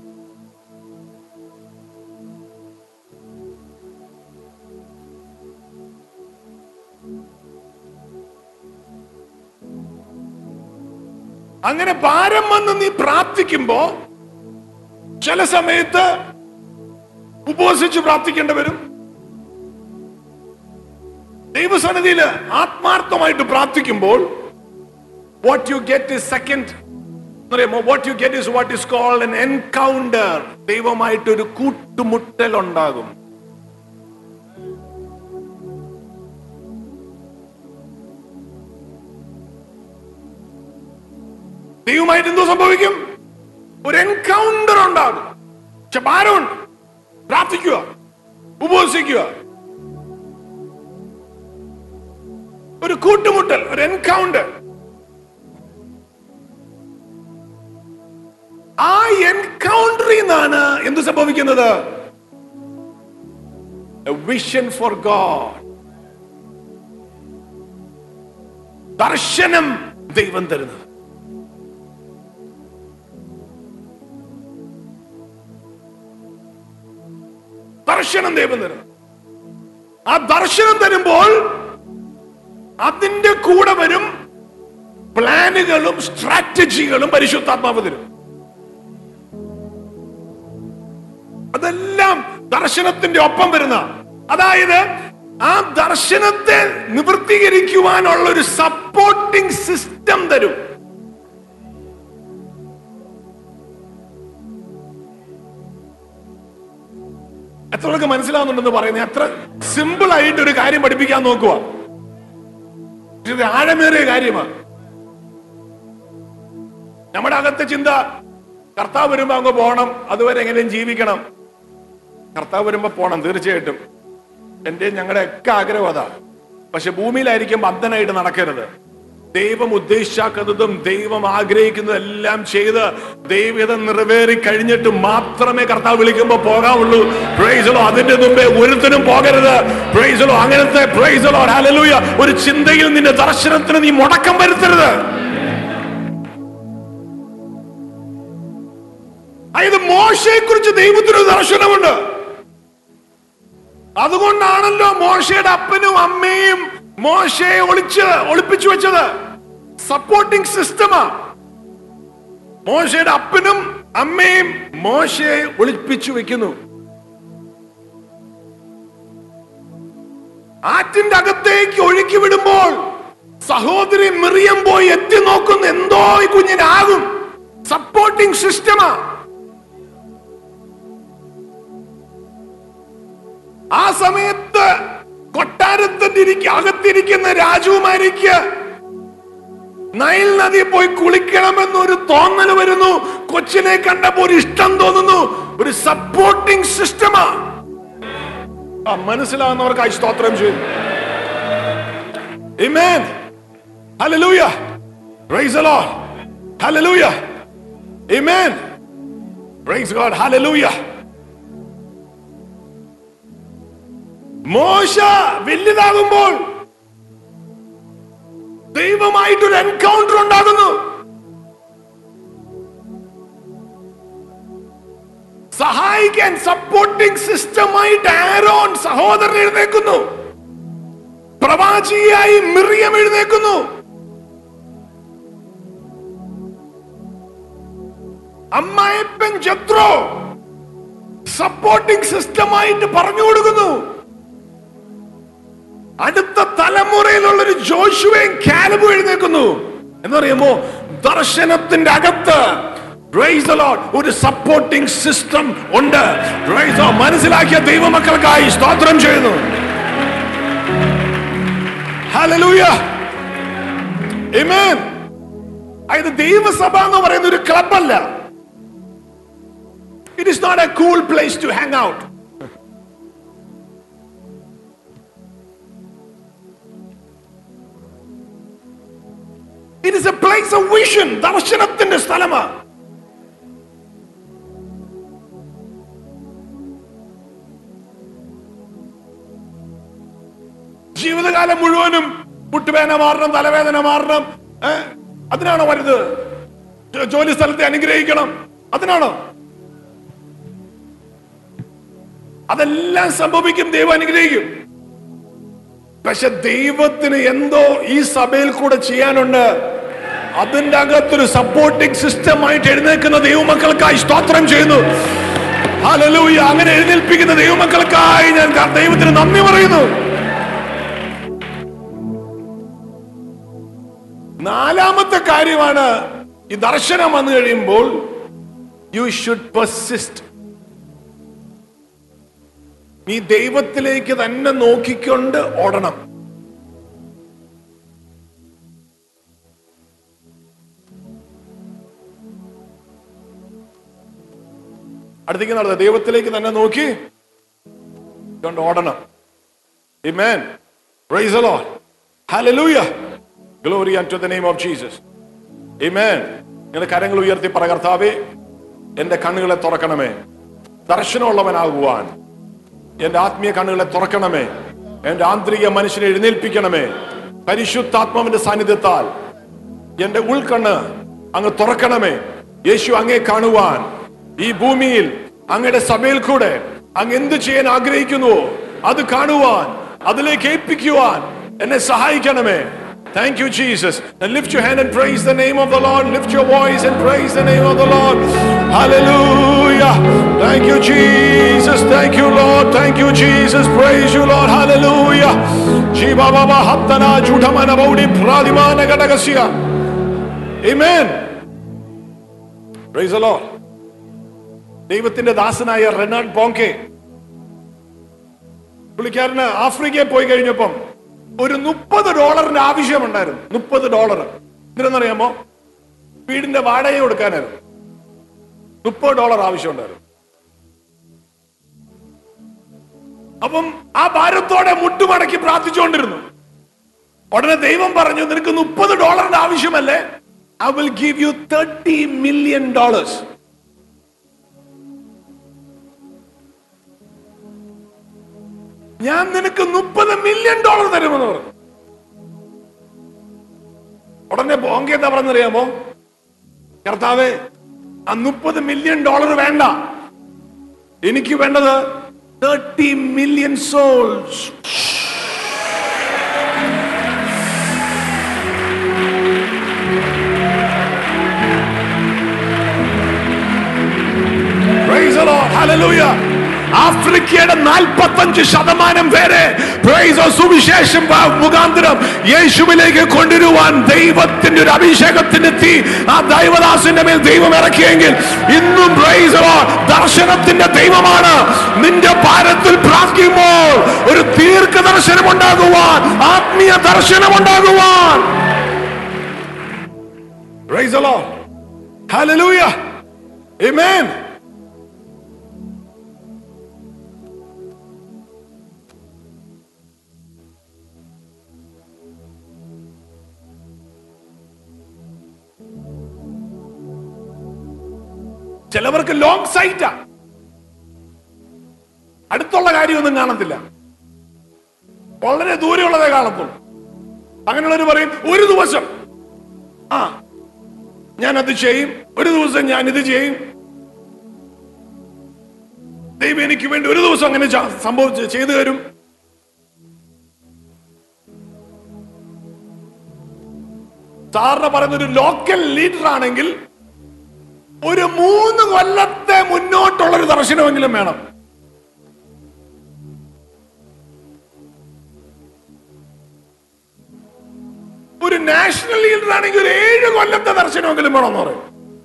Speaker 2: അങ്ങനെ ഭാരം വന്ന് നീ പ്രാർത്ഥിക്കുമ്പോ ചില സമയത്ത് ഉപവസിച്ച് പ്രാർത്ഥിക്കേണ്ടി വരും ദൈവസന്നിധിയിൽ ആത്മാർത്ഥമായിട്ട് പ്രാർത്ഥിക്കുമ്പോൾ what you get is second അറിയാമോ what you get is what is called an encounter ദൈവമായിട്ട് ഒരു കൂട്ടുമുട്ടൽ ഉണ്ടാകും ദൈവമായിട്ട് എന്തോ സംഭവിക്കും ഒരു എൻകൗണ്ടർ ഉണ്ടാകും പക്ഷെ ഭാരമുണ്ട് പ്രാർത്ഥിക്കുക ഉപവസിക്കുക ഒരു കൂട്ടുമുട്ടൽ ഒരു എൻകൗണ്ടർ ആ എൻകൗണ്ടറിൽ നിന്നാണ് എന്ത് സംഭവിക്കുന്നത് വിഷൻ ഫോർ ഗോഡ് ദർശനം ദൈവം തരുന്നത് ദർശനം ദൈവം തരുന്നത് ആ ദർശനം തരുമ്പോൾ അതിന്റെ കൂടെ വരും പ്ലാനുകളും സ്ട്രാറ്റജികളും പരിശുദ്ധാത്മാവ് തരും അതെല്ലാം ദർശനത്തിന്റെ ഒപ്പം വരുന്ന അതായത് ആ ദർശനത്തെ നിവൃത്തീകരിക്കുവാനുള്ള ഒരു സപ്പോർട്ടിംഗ് സിസ്റ്റം തരും എത്രയൊക്കെ മനസ്സിലാവുന്നുണ്ടെന്ന് പറയുന്നത് എത്ര സിമ്പിൾ ആയിട്ട് ഒരു കാര്യം പഠിപ്പിക്കാൻ നോക്കുക പക്ഷെ ഇത് ആഴമേറിയ കാര്യമാണ് നമ്മുടെ അകത്തെ ചിന്ത കർത്താവ് വരുമ്പോ അങ്ങ് പോകണം അതുവരെ എങ്ങനെയും ജീവിക്കണം കർത്താവ് വരുമ്പോ പോണം തീർച്ചയായിട്ടും എന്റെ ഞങ്ങളുടെ ഒക്കെ ആഗ്രഹം അതാ പക്ഷെ ഭൂമിയിലായിരിക്കും അന്ധനായിട്ട് നടക്കരുത് ദൈവം ഉദ്ദേശിച്ചാക്കുന്നതും ദൈവം ആഗ്രഹിക്കുന്നതും എല്ലാം ചെയ്ത് ദൈവത നിറവേറി കഴിഞ്ഞിട്ട് മാത്രമേ കർത്താവ് വിളിക്കുമ്പോ പോകാവുള്ളൂ പ്രൈസലോ അതിന്റെ മുമ്പേ ഒരുത്തനും പോകരുത് പ്രൈസലോ അങ്ങനത്തെ പ്രൈസലോ ഹല്ലേലൂയ ഒരു ചിന്തയിൽ നിന്റെ ദർശനത്തിന് നീ മുടക്കം വരുത്തരുത് അതായത് മോശയെ കുറിച്ച് ദൈവത്തിനൊരു ദർശനമുണ്ട് അതുകൊണ്ടാണല്ലോ മോശയുടെ അപ്പനും അമ്മയും മോശയെ ഒളിച്ച് ഒളിപ്പിച്ചു വെച്ചത് സപ്പോർട്ടിംഗ് സിസ്റ്റമാ മോശയുടെ അപ്പനും അമ്മയും മോശയെ ഒളിപ്പിച്ചു വെക്കുന്നു ആറ്റിന്റെ അകത്തേക്ക് ഒഴുക്കി വിടുമ്പോൾ സഹോദരി മിറിയം പോയി എത്തി നോക്കുന്നു എന്തോ ഈ കുഞ്ഞിനാകും സപ്പോർട്ടിംഗ് സിസ്റ്റമാ ആ സമയത്ത് കൊട്ടാരത്തിന്റെ ഇരിക്ക അകത്തിരിക്കുന്ന രാജകുമാരിക്ക് നൈൽ നദി പോയി കുളിക്കണമെന്നൊരു തോന്നൽ വരുന്നു കൊച്ചിനെ കണ്ടപ്പോ ഒരു ഇഷ്ടം തോന്നുന്നു ഒരു സപ്പോർട്ടിംഗ് സിസ്റ്റമാ ആ മനസ്സിലാവുന്നവർക്കായി സ്തോത്രം ചെയ്യും Amen. Hallelujah. Praise the Lord. Hallelujah. Amen. Praise God. Hallelujah. മോശ വലുതാകുമ്പോൾ ദൈവമായിട്ടൊരു എൻകൗണ്ടർ ഉണ്ടാകുന്നു സഹായിക്കാൻ സപ്പോർട്ടിംഗ് സിസ്റ്റമായിട്ട് ആരോൺ സഹോദരൻ എഴുന്നേക്കുന്നു പ്രവാചിയായി മിറിയം എഴുന്നേക്കുന്നു അമ്മായപ്പൻ ജത്രോ സപ്പോർട്ടിംഗ് സിസ്റ്റമായിട്ട് പറഞ്ഞു കൊടുക്കുന്നു അടുത്ത തലമുറയിലുള്ള ഒരു ജോഷുവയും കാലബും എഴുന്നേക്കുന്നു എന്നറിയുമോ ദർശനത്തിന്റെ അകത്ത് Praise the Lord. ഒരു സപ്പോർട്ടിംഗ് സിസ്റ്റം ഉണ്ട് Praise the Lord. മനസ്സിലാക്കിയ ദൈവമക്കൾക്കായി സ്തോത്രം ചെയ്യുന്നു Hallelujah. Amen. അതായത് ദൈവസഭ എന്ന് പറയുന്ന ഒരു ക്ലബല്ല it is not a cool place to hang out it is a place of vision ദർശനത്തിന്റെ സ്ഥലമാണ് ജീവിതകാലം മുഴുവനും മുട്ടുവേദന മാറണം തലവേദന മാറണം ഏ? അതിനാണോ വരുന്നത് ജോ- ജോലി സ്ഥലത്തെ അനുഗ്രഹിക്കണം അതിനാണോ അതെല്ലാം സംഭവിക്കും ദൈവം അനുഗ്രഹിക്കും പക്ഷെ ദൈവത്തിന് എന്തോ ഈ സഭയിൽ കൂടെ ചെയ്യാനുണ്ട് അതിന്റെ അകത്തൊരു സപ്പോർട്ടിംഗ് സിസ്റ്റമായിട്ട് എഴുന്നേൽക്കുന്ന ദൈവമക്കൾക്കായി സ്തോത്രം ചെയ്യുന്നു ഹല്ലേലൂയ അങ്ങനെ എഴുന്നേൽപ്പിക്കുന്ന ദൈവമക്കൾക്കായി ഞാൻ ക- ദൈവത്തിന് നന്ദി പറയുന്നു നാലാമത്തെ കാര്യമാണ് ഈ ദർശനം വന്നു കഴിയുമ്പോൾ യു ഷുഡ് പെർസിസ്റ്റ് നീ ദൈവത്തിലേക്ക് തന്നെ നോക്കിക്കൊണ്ട് ഓടണം അടുത്തേക്ക് നടത്തുക ദൈവത്തിലേക്ക് തന്നെ നോക്കി കൊണ്ട് ഓടണം Amen. Praise the Lord. Hallelujah. Glory unto the name of Jesus. Amen. നിങ്ങളുടെ കരങ്ങൾ ഉയർത്തി പറ കർത്താവേ എന്റെ കണ്ണുകളെ തുറക്കണമേ ദർശനമുള്ളവനാകുവാൻ എന്റെ ആത്മീയ കണ്ണുകളെ തുറക്കണമേ എന്റെ ആന്തരിക മനുഷ്യനെ എഴുന്നേൽപ്പിക്കണമേ പരിശുദ്ധാത്മാവിന്റെ സാന്നിധ്യത്താൽ എന്റെ ഉൾക്കണ്ണ് അങ്ങ് തുറക്കണമേ യേശു അങ്ങേ കാണുവാൻ ഈ ഭൂമിയിൽ അങ്ങയുടെ സഭയിൽ കൂടെ അങ്ങ് എന്ത് ചെയ്യാൻ ആഗ്രഹിക്കുന്നുവോ അത് കാണുവാൻ അതിലേക്ക് ഏൽപ്പിക്കുവാൻ എന്നെ സഹായിക്കണമേ Thank you, Jesus. And lift your hand and praise the name of the Lord. Lift your voice and praise the name of the Lord. Hallelujah. Thank you, Jesus. Thank you, Lord. Thank you, Jesus. Praise you, Lord. Hallelujah. Jiva Baba Haptana Judhamana Baudi Pradimana Gadagasya. Amen. Praise the Lord. ദൈവത്തിന്റെ ദാസനായ റെനാൾഡ് പോങ്കെ പുള്ളിക്കാരന് ആഫ്രിക്കയിൽ പോയി കഴിഞ്ഞപ്പം ഒരു മുപ്പത് ഡോളറിന്റെ ആവശ്യമുണ്ടായിരുന്നു മുപ്പത് ഡോളർ എന്തിനെന്നറിയാമോ വീടിന്റെ വാടക കൊടുക്കാനായിരുന്നു മുപ്പത് ഡോളർ ആവശ്യമുണ്ടായിരുന്നു അപ്പം ആ ഭാരത്തോടെ മുട്ടുമടക്കി പ്രാർത്ഥിച്ചുകൊണ്ടിരുന്നു ഉടനെ ദൈവം പറഞ്ഞു നിനക്ക് മുപ്പത് ഡോളറിന്റെ ആവശ്യമല്ലേ I will give you thirty million dollars ഞാൻ നിനക്ക് മുപ്പത് മില്യൺ ഡോളർ തരുമെന്ന് പറഞ്ഞു ഉടനെ ബോങ്കെ എന്താ പറഞ്ഞറിയാമോ കർത്താവേ ആ മുപ്പത് മില്യൺ ഡോളർ വേണ്ട എനിക്ക് വേണ്ടത് thirty million souls Praise the Lord. Hallelujah. ആഫ്രിക്കയുടെ നാൽപ്പത്തഞ്ച് ശതമാനം പേരെ praise the സുവിശേഷം വ- മുഖാന്തരം യേശുവിലേക്ക് കൊണ്ടുവരുവാൻ ദൈവത്തിന്റെ ഒരു അഭിഷേകത്തിന്റെ തീ ആ ദൈവദാസിന്റെ മേൽ ദൈവം ഇറക്കിയെങ്കിൽ ഇന്നും praise the Lord. ദർശനത്തിന്റെ ദൈവമാണ് നിന്റെ ഭാരത്തിൽ പ്രാർത്ഥിക്കുമ്പോൾ ഒരു ദീർഘ ദർശനം ഉണ്ടാകുവാൻ ആത്മീയ ദർശനം ഉണ്ടാകുവാൻ Praise the Lord. Hallelujah. Amen. ചിലവർക്ക് ലോങ് സൈറ്റാ അടുത്തുള്ള കാര്യമൊന്നും കാണത്തില്ല വളരെ ദൂരെയുള്ളതേ കാണത്തുള്ളൂ അങ്ങനെയുള്ളവർ പറയും ഒരു ദിവസം ആ ഞാൻ അത് ചെയ്യും ഒരു ദിവസം ഞാൻ ഇത് ചെയ്യും ദൈവം എനിക്ക് വേണ്ടി ഒരു ദിവസം അങ്ങനെ ച- സംഭവിച്ച് ചെയ്തു തരും സാറിന് പറയുന്ന ഒരു ലോക്കൽ ലീഡർ ആണെങ്കിൽ ഒരു മൂന്ന് കൊല്ലത്തെ മുന്നോട്ടുള്ള ഒരു ദർശനമെങ്കിലും വേണം ഒരു നാഷണൽ ലീഡർ ആണെങ്കിൽ ഒരു ഏഴ് കൊല്ലത്തെ ദർശനമെങ്കിലും വേണമെന്ന് പറയും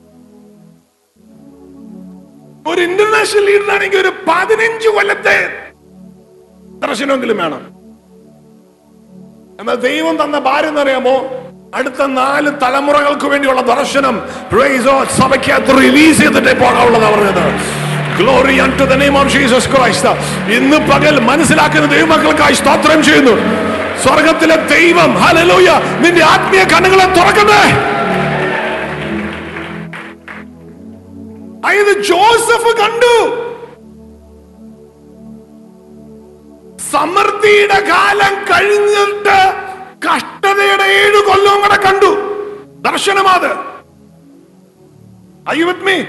Speaker 2: ഒരു ഇന്റർനാഷണൽ ലീഡർ ആണെങ്കിൽ ഒരു പതിനഞ്ച് കൊല്ലത്തെ ദർശനമെങ്കിലും വേണം എന്നാൽ ദൈവം തന്ന ഭാര്യ എന്നറിയാമോ അടുത്ത നാല് തലമുറകൾക്ക് വേണ്ടിയുള്ള ദർശനം praise God, സഭയ്ക്കകത്ത് റിലീസ് ചെയ്തിട്ടേ പോകാനുള്ളതാ പറഞ്ഞത് glory to the name of Jesus Christ ഇന്ന് പകൽ മനസ്സിലാക്കുന്ന ദൈവമക്കൾക്കായി സ്തോത്രം ചെയ്യുന്നു സ്വർഗത്തിലെ ദൈവം ഹല്ലേലൂയ നിന്റെ ആത്മീയ കണ്ണുകളെ തുറക്കട്ടെ അതായത് ജോസഫ് കണ്ടു സമൃദ്ധിയുടെ കാലം കഴിഞ്ഞിട്ട് കഷ്ടതയുടെ ഏഴു കൊല്ലവും കൂടെ കണ്ടു ദർശനമാത് Are you with me?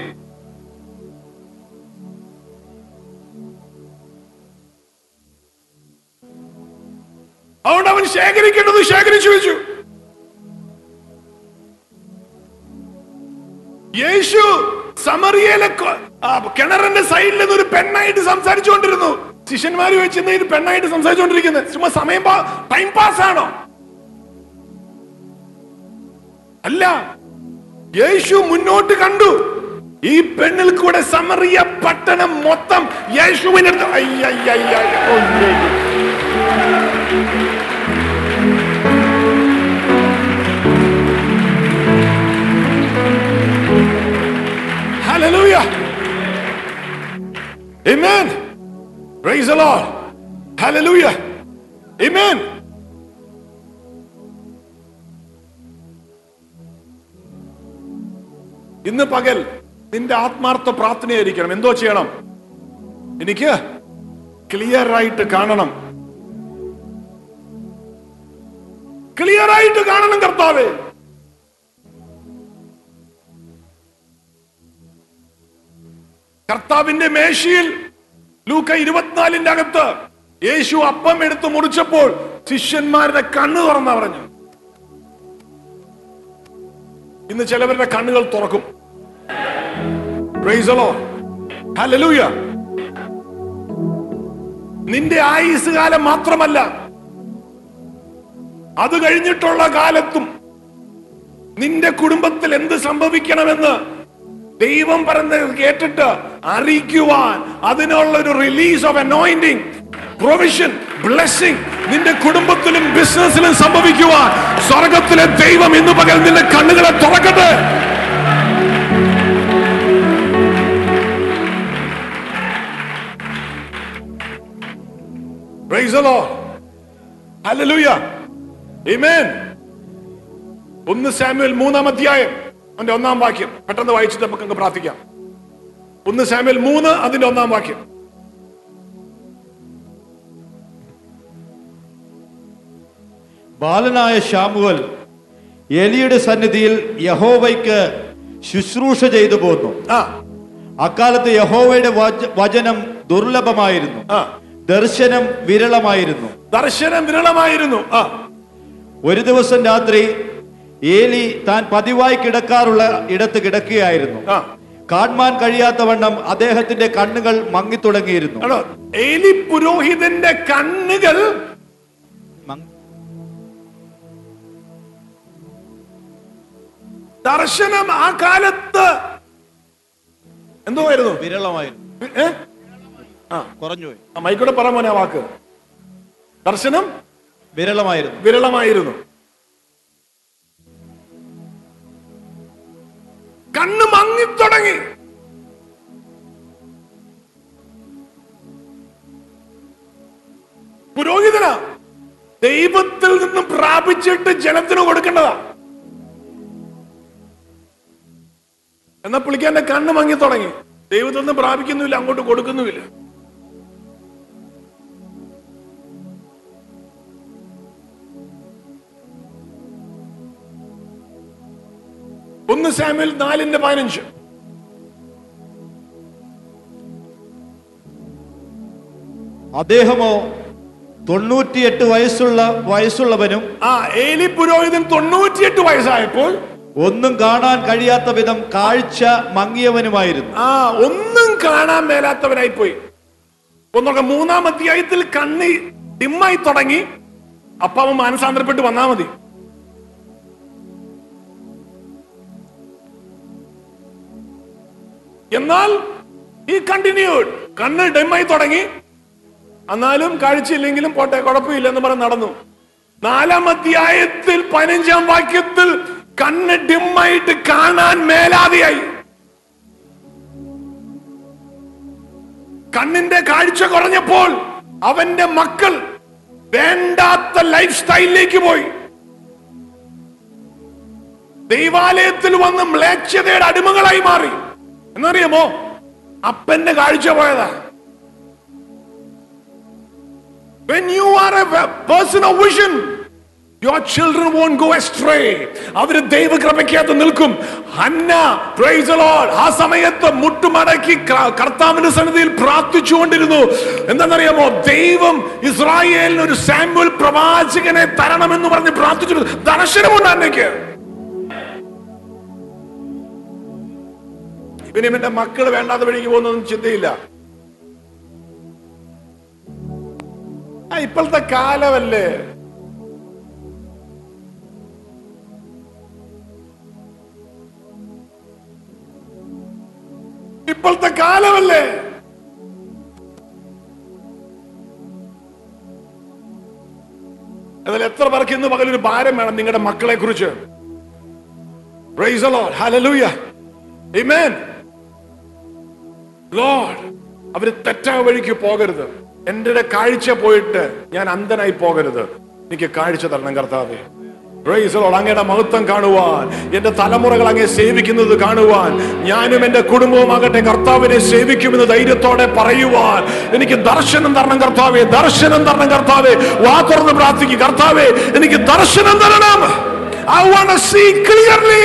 Speaker 2: അതുകൊണ്ട് അവൻ ശേഖരിക്കേണ്ടത് ശേഖരിച്ചു വെച്ചു യേശു സമറിയയിലെ കൊ- ആ, കിണറിന്റെ സൈഡിൽ നിന്ന് ഒരു പെണ്ണായിട്ട് സംസാരിച്ചുകൊണ്ടിരുന്നു ശിഷ്യന്മാര് വെച്ചിരുന്ന ഇത് പെണ്ണായിട്ട് സംസാരിച്ചുകൊണ്ടിരിക്കുന്നത് ചുമ്മാ സമയം ടൈം പാസ് ആണോ അല്ല യേശു മുന്നോട്ട് കണ്ടു ഈ പെണ്ണിൽ കൂടെ സമറിയ പട്ടണം മൊത്തം യേശുവിനടുത്ത് അയ്യയ്യയ്യ. ഓ, അയ്യയ്യ. Hallelujah. Amen. Praise the Lord. Hallelujah. Amen. ഇന്ന് പകൽ നിന്റെ ആത്മാർത്ഥ പ്രാർത്ഥനയായിരിക്കണം എന്തോ ചെയ്യണം എനിക്ക് ക്ലിയർ ആയിട്ട് കാണണം ക്ലിയർ ആയിട്ട് കാണണം കർത്താവേ കർത്താവിന്റെ മേശയിൽ ലൂക്ക ഇരുപത്തിനാലിന്റെ അകത്ത് യേശു അപ്പം എടുത്ത് മുറിച്ചപ്പോൾ ശിഷ്യന്മാരുടെ കണ്ണ് തുറന്ന പറഞ്ഞു ഇന്ന് ചിലവരുടെ കണ്ണുകൾ തുറക്കും Praise the Lord. Hallelujah. നിന്റെ ആയുസ് കാലം മാത്രമല്ല അത് കഴിഞ്ഞിട്ടുള്ള കാലത്തും നിന്റെ കുടുംബത്തിൽ എന്ത് സംഭവിക്കണമെന്ന് ദൈവം പറഞ്ഞത് കേട്ടിട്ട് അറിയിക്കുവാൻ അതിനുള്ള ഒരു release of anointing provision blessing നിന്റെ കുടുംബത്തിലും ബിസിനസ്സിലും സംഭവിക്കുവാൻ സ്വർഗത്തിലെ ദൈവം ഇന്ന് പകൽ നിന്റെ കണ്ണുകളെ തുറക്കട്ടെ Praise the Lord. Hallelujah. Amen. ഒന്ന് സാമുവൽ മൂന്നാം അധ്യായം അതിന്റെ ഒന്നാം വാക്യം പെട്ടെന്ന് വായിച്ചിട്ട് നമുക്ക് അങ്ങ് പ്രാർത്ഥിക്കാം ഒന്ന് സാമുവൽ മൂന്ന് അതിന്റെ ഒന്നാം വാക്യം
Speaker 3: ബാലനായ ശാമുവൽ എലിയുടെ സന്നിധിയിൽ യഹോവയ്ക്ക് ശുശ്രൂഷ ചെയ്തു പോന്നു
Speaker 2: ആ
Speaker 3: അക്കാലത്ത് യഹോവയുടെ വച- വചനം ദുർലഭമായിരുന്നു
Speaker 2: ആ
Speaker 3: ദർശനം വിരളമായിരുന്നു
Speaker 2: ദർശനം വിരളമായിരുന്നു ആ
Speaker 3: ഒരു ദിവസം രാത്രി ഏലി താൻ പതിവായി കിടക്കാറുള്ള ഇടത്ത് കിടക്കുകയായിരുന്നു
Speaker 2: ആ
Speaker 3: കാണാൻ കഴിയാത്ത വണ്ണം അദ്ദേഹത്തിന്റെ കണ്ണുകൾ മങ്ങിത്തുടങ്ങിയിരുന്നു
Speaker 2: ആണോ ഏലി പുരോഹിതന്റെ കണ്ണുകൾ
Speaker 3: മങ്ങ-
Speaker 2: ദർശനം ആ കാലത്ത് എന്തുവായിരുന്നു
Speaker 3: വിരളമായിരുന്നു
Speaker 2: ഏ ആ
Speaker 3: കുറഞ്ഞുപോയി
Speaker 2: ആ, മൈക്കൂടെ പറ മോനെ ആ വാക്ക് ദർശനം
Speaker 3: വിരളമായിരുന്നു
Speaker 2: വിരളമായിരുന്നു കണ്ണ് മങ്ങിത്തുടങ്ങി പുരോഹിതനാ ദൈവത്തിൽ നിന്നും പ്രാപിച്ചിട്ട് ജനത്തിന് കൊടുക്കേണ്ടതാ എന്നാ പുള്ളിക്കാന്റെ കണ്ണ് മങ്ങി തുടങ്ങി ദൈവത്തിൽ നിന്ന് പ്രാപിക്കുന്നുമില്ല അങ്ങോട്ട് കൊടുക്കുന്നുമില്ല ഒന്ന് സാമ്യൽ നാലിന്റെ പതിനഞ്ച്
Speaker 3: അദ്ദേഹമോ തൊണ്ണൂറ്റിയെട്ട് വയസ്സുള്ള വയസ്സുള്ളവനും
Speaker 2: ആ ഏലി പുരോഹിതൻ തൊണ്ണൂറ്റിയെട്ട് വയസ്സായപ്പോൾ
Speaker 3: ഒന്നും കാണാൻ കഴിയാത്ത വിധം കാഴ്ച മങ്ങിയവനുമായിരുന്നു
Speaker 2: ആ ഒന്നും കാണാൻ മേലാത്തവനായി പോയി ഒന്നൊക്കെ മൂന്നാം അധ്യായത്തിൽ കണ്ണ് ഡിമ്മായി തുടങ്ങി അപ്പൊ അവൻ മാനസാന്തരപ്പെട്ട് വന്നാ മതി എന്നാൽ ഈ കണ്ടിന്യൂഡ് കണ്ണ് ഡിമ്മായി തുടങ്ങി എന്നാലും കാഴ്ചയില്ലെങ്കിലും പോട്ടെ കുഴപ്പമില്ല എന്ന് പറഞ്ഞ് നടന്നു നാലാം അധ്യായത്തിൽ പതിനഞ്ചാം വാക്യത്തിൽ കണ്ണ് ഡിമ്മായിട്ട് കാണാൻ മേലാതെയായി കണ്ണിന്റെ കാഴ്ച കുറഞ്ഞപ്പോൾ അവന്റെ മക്കൾ വേണ്ടാത്ത ലൈഫ് സ്റ്റൈലിലേക്ക് പോയി ദൈവാലയത്തിൽ വന്ന് മ്ലേച്ഛതയുടെ അടിമകളായി മാറി എന്നറിയാമോ അപ്പന്റെ കാഴ്ച പോയതാ When you are a person of vision, your children won't go astray. അവര് ദൈവകൃപയ്ക്കകത്ത് നിൽക്കും ഹന്ന പ്രൈസ് ലോഡ് ആ സമയത്ത് മുട്ടുമടക്കി ക- കർത്താവിന്റെ സന്നിധിയിൽ പ്രാർത്ഥിച്ചുകൊണ്ടിരുന്നു എന്താണെന്നറിയാമോ ദൈവം ഇസ്രായേലിന് ഒരു സാമ്പിൾ പ്രവാചകനെ തരണമെന്ന് പറഞ്ഞ് പ്രാർത്ഥിച്ചിരുന്നു ദർശനമുണ്ട് അന്നയ്ക്ക് ഇവന് ഇവന്റെ മക്കൾ വേണ്ടാത്ത വഴിക്ക് പോകുന്നൊന്നും ചിന്തയില്ല ആ ഇപ്പോഴത്തെ കാലമല്ലേ ഇപ്പോഴത്തെ കാലമല്ലേ എന്നാൽ എത്ര പേർക്ക് ഇന്ന് പകലൊരു ഭാരം വേണം നിങ്ങളുടെ മക്കളെ കുറിച്ച് Praise the Lord. Hallelujah. Amen. Lord, അവര് തെറ്റായ വഴിക്ക് പോകരുത് എന്റെ കാഴ്ച പോയിട്ട് ഞാൻ അന്ധനായി പോകരുത് എനിക്ക് കാഴ്ച തരണം കർത്താവേ Praise the Lord. അങ്ങയുടെ മഹത്വം കാണുവാൻ എന്റെ തലമുറകൾ അങ്ങേ സേവിക്കുന്നത് കാണുവാൻ ഞാനും എന്റെ കുടുംബവും ആകട്ടെ കർത്താവിനെ സേവിക്കുമെന്ന് ധൈര്യത്തോടെ പറയുവാൻ എനിക്ക് ദർശനം തരണം കർത്താവേ ദർശനം തരണം കർത്താവേ വാ തുറന്ന് പ്രാർത്ഥിക്കും കർത്താവേ എനിക്ക് ദർശനം തരണം ഐ വാണ്ട് സീ ക്ലിയർലി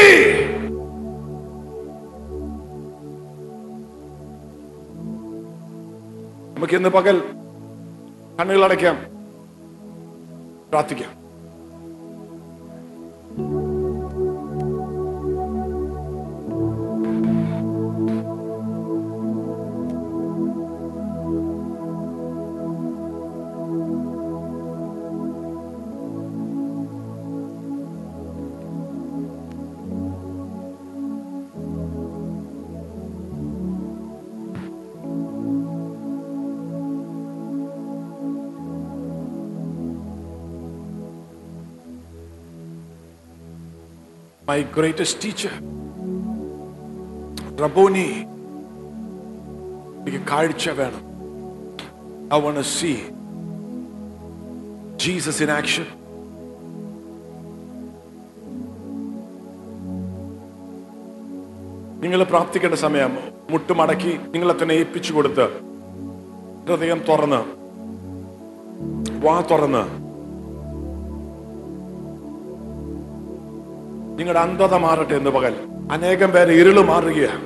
Speaker 2: നമുക്ക് ഇന്ന് പകൽ കണ്ണുകൾ അടയ്ക്കാം പ്രാർത്ഥിക്കാം my greatest teacher റബോനി എനിക്ക് കാഴ്ച വേണം I want see Jesus in action നിങ്ങൾ പ്രാർത്ഥിക്കേണ്ട സമയം മുട്ടുമടക്കി നിങ്ങളെ തന്നെ ഏൽപ്പിച്ചു കൊടുത്ത് ഹൃദയം തുറന്ന് വാ തുറന്ന് നിങ്ങളുടെ അന്ധത മാറട്ടെ എന്ന് പകൽ അനേകം പേര് ഇരുള് മാറുകയാണ്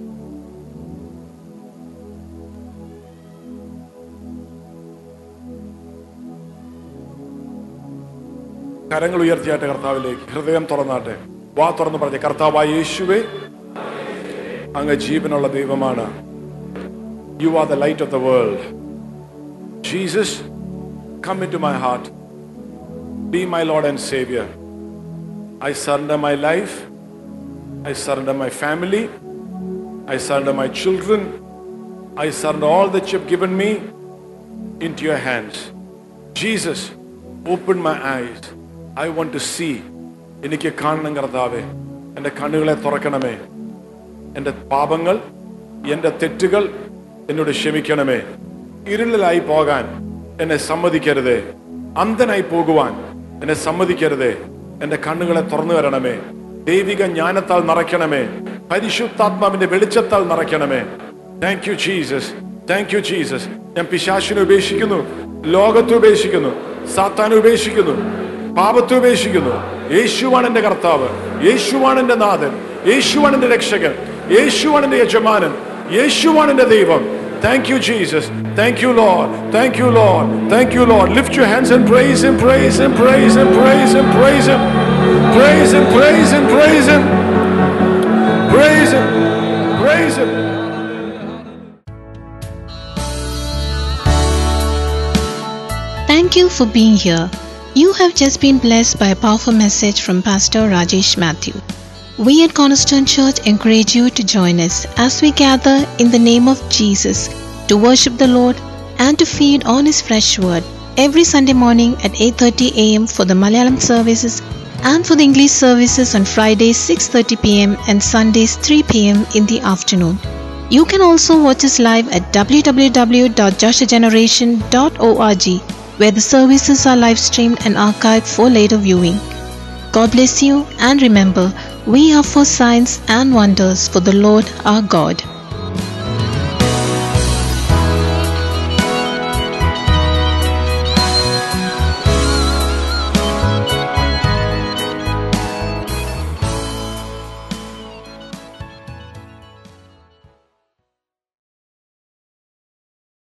Speaker 2: കരങ്ങൾ ഉയർത്തിയാട്ടെ കർത്താവിലേക്ക് ഹൃദയം തുറന്നാട്ടെ വാ തുറന്ന് പറഞ്ഞ കർത്താവായ യേശുവേ അങ്ങ് ജീവനുള്ള ദൈവമാണ് you are the light of the world Jesus come into my heart be my Lord and saviour I surrender my life. I surrender my family. I surrender my children. I surrender all that you have given me into your hands. Jesus, open my eyes. I want to see. എനിക്ക് കാണണം കർത്താവേ എൻ്റെ കണ്ണുകളെ തുറക്കണമേ എൻ്റെ പാപങ്ങൾ എൻ്റെ തെറ്റുകൾ എന്നോട് ക്ഷമിക്കണമേ ഇരുളിലായി പോകാൻ എന്നെ സമ്മതിക്കരുതേ അന്ധനായി പോകുവാൻ എന്നെ സമ്മതിക്കരുതേ എന്റെ കണ്ണുകളെ തുറന്നു വരണമേ ദൈവിക ജ്ഞാനത്താൽ നിറയ്ക്കണമേ പരിശുദ്ധാത്മാവിന്റെ വെളിച്ചത്താൽ നിറയ്ക്കണമേ thank you Jesus thank you Jesus ഞാൻ പിശാശിനെ ഉപേക്ഷിക്കുന്നു ലോകത്തെ ഉപേക്ഷിക്കുന്നു സാത്താനെ ഉപേക്ഷിക്കുന്നു പാപത്തെ ഉപേക്ഷിക്കുന്നു യേശുവാണ് എന്റെ കർത്താവ് യേശുവാണ് എന്റെ നാഥൻ യേശുവാണ് എന്റെ രക്ഷകൻ യേശുവാണ് എന്റെ യജമാനൻ യേശുവാണ് എന്റെ ദൈവം Thank you, Jesus. Thank you, Lord. Thank you, Lord. Thank you, Lord. Lift your hands and praise Him, praise Him, praise Him, praise Him, praise Him. Praise Him, praise Him, praise Him. Praise Him, praise Him.
Speaker 1: Thank you for being here. You have just been blessed by a powerful message from Pastor Rajesh Matthew. We at Cornerstone Church encourage you to join us as we gather in the name of Jesus to worship the Lord and to feed on his fresh word every Sunday morning at 8:30 a.m. for the Malayalam services and for the English services on Fridays 6:30 p.m. and Sundays 3 p.m. in the afternoon. You can also watch us live at www.joshageneration.org where the services are live streamed and archived for later viewing. God bless you and remember, we are for signs and wonders for the Lord our God.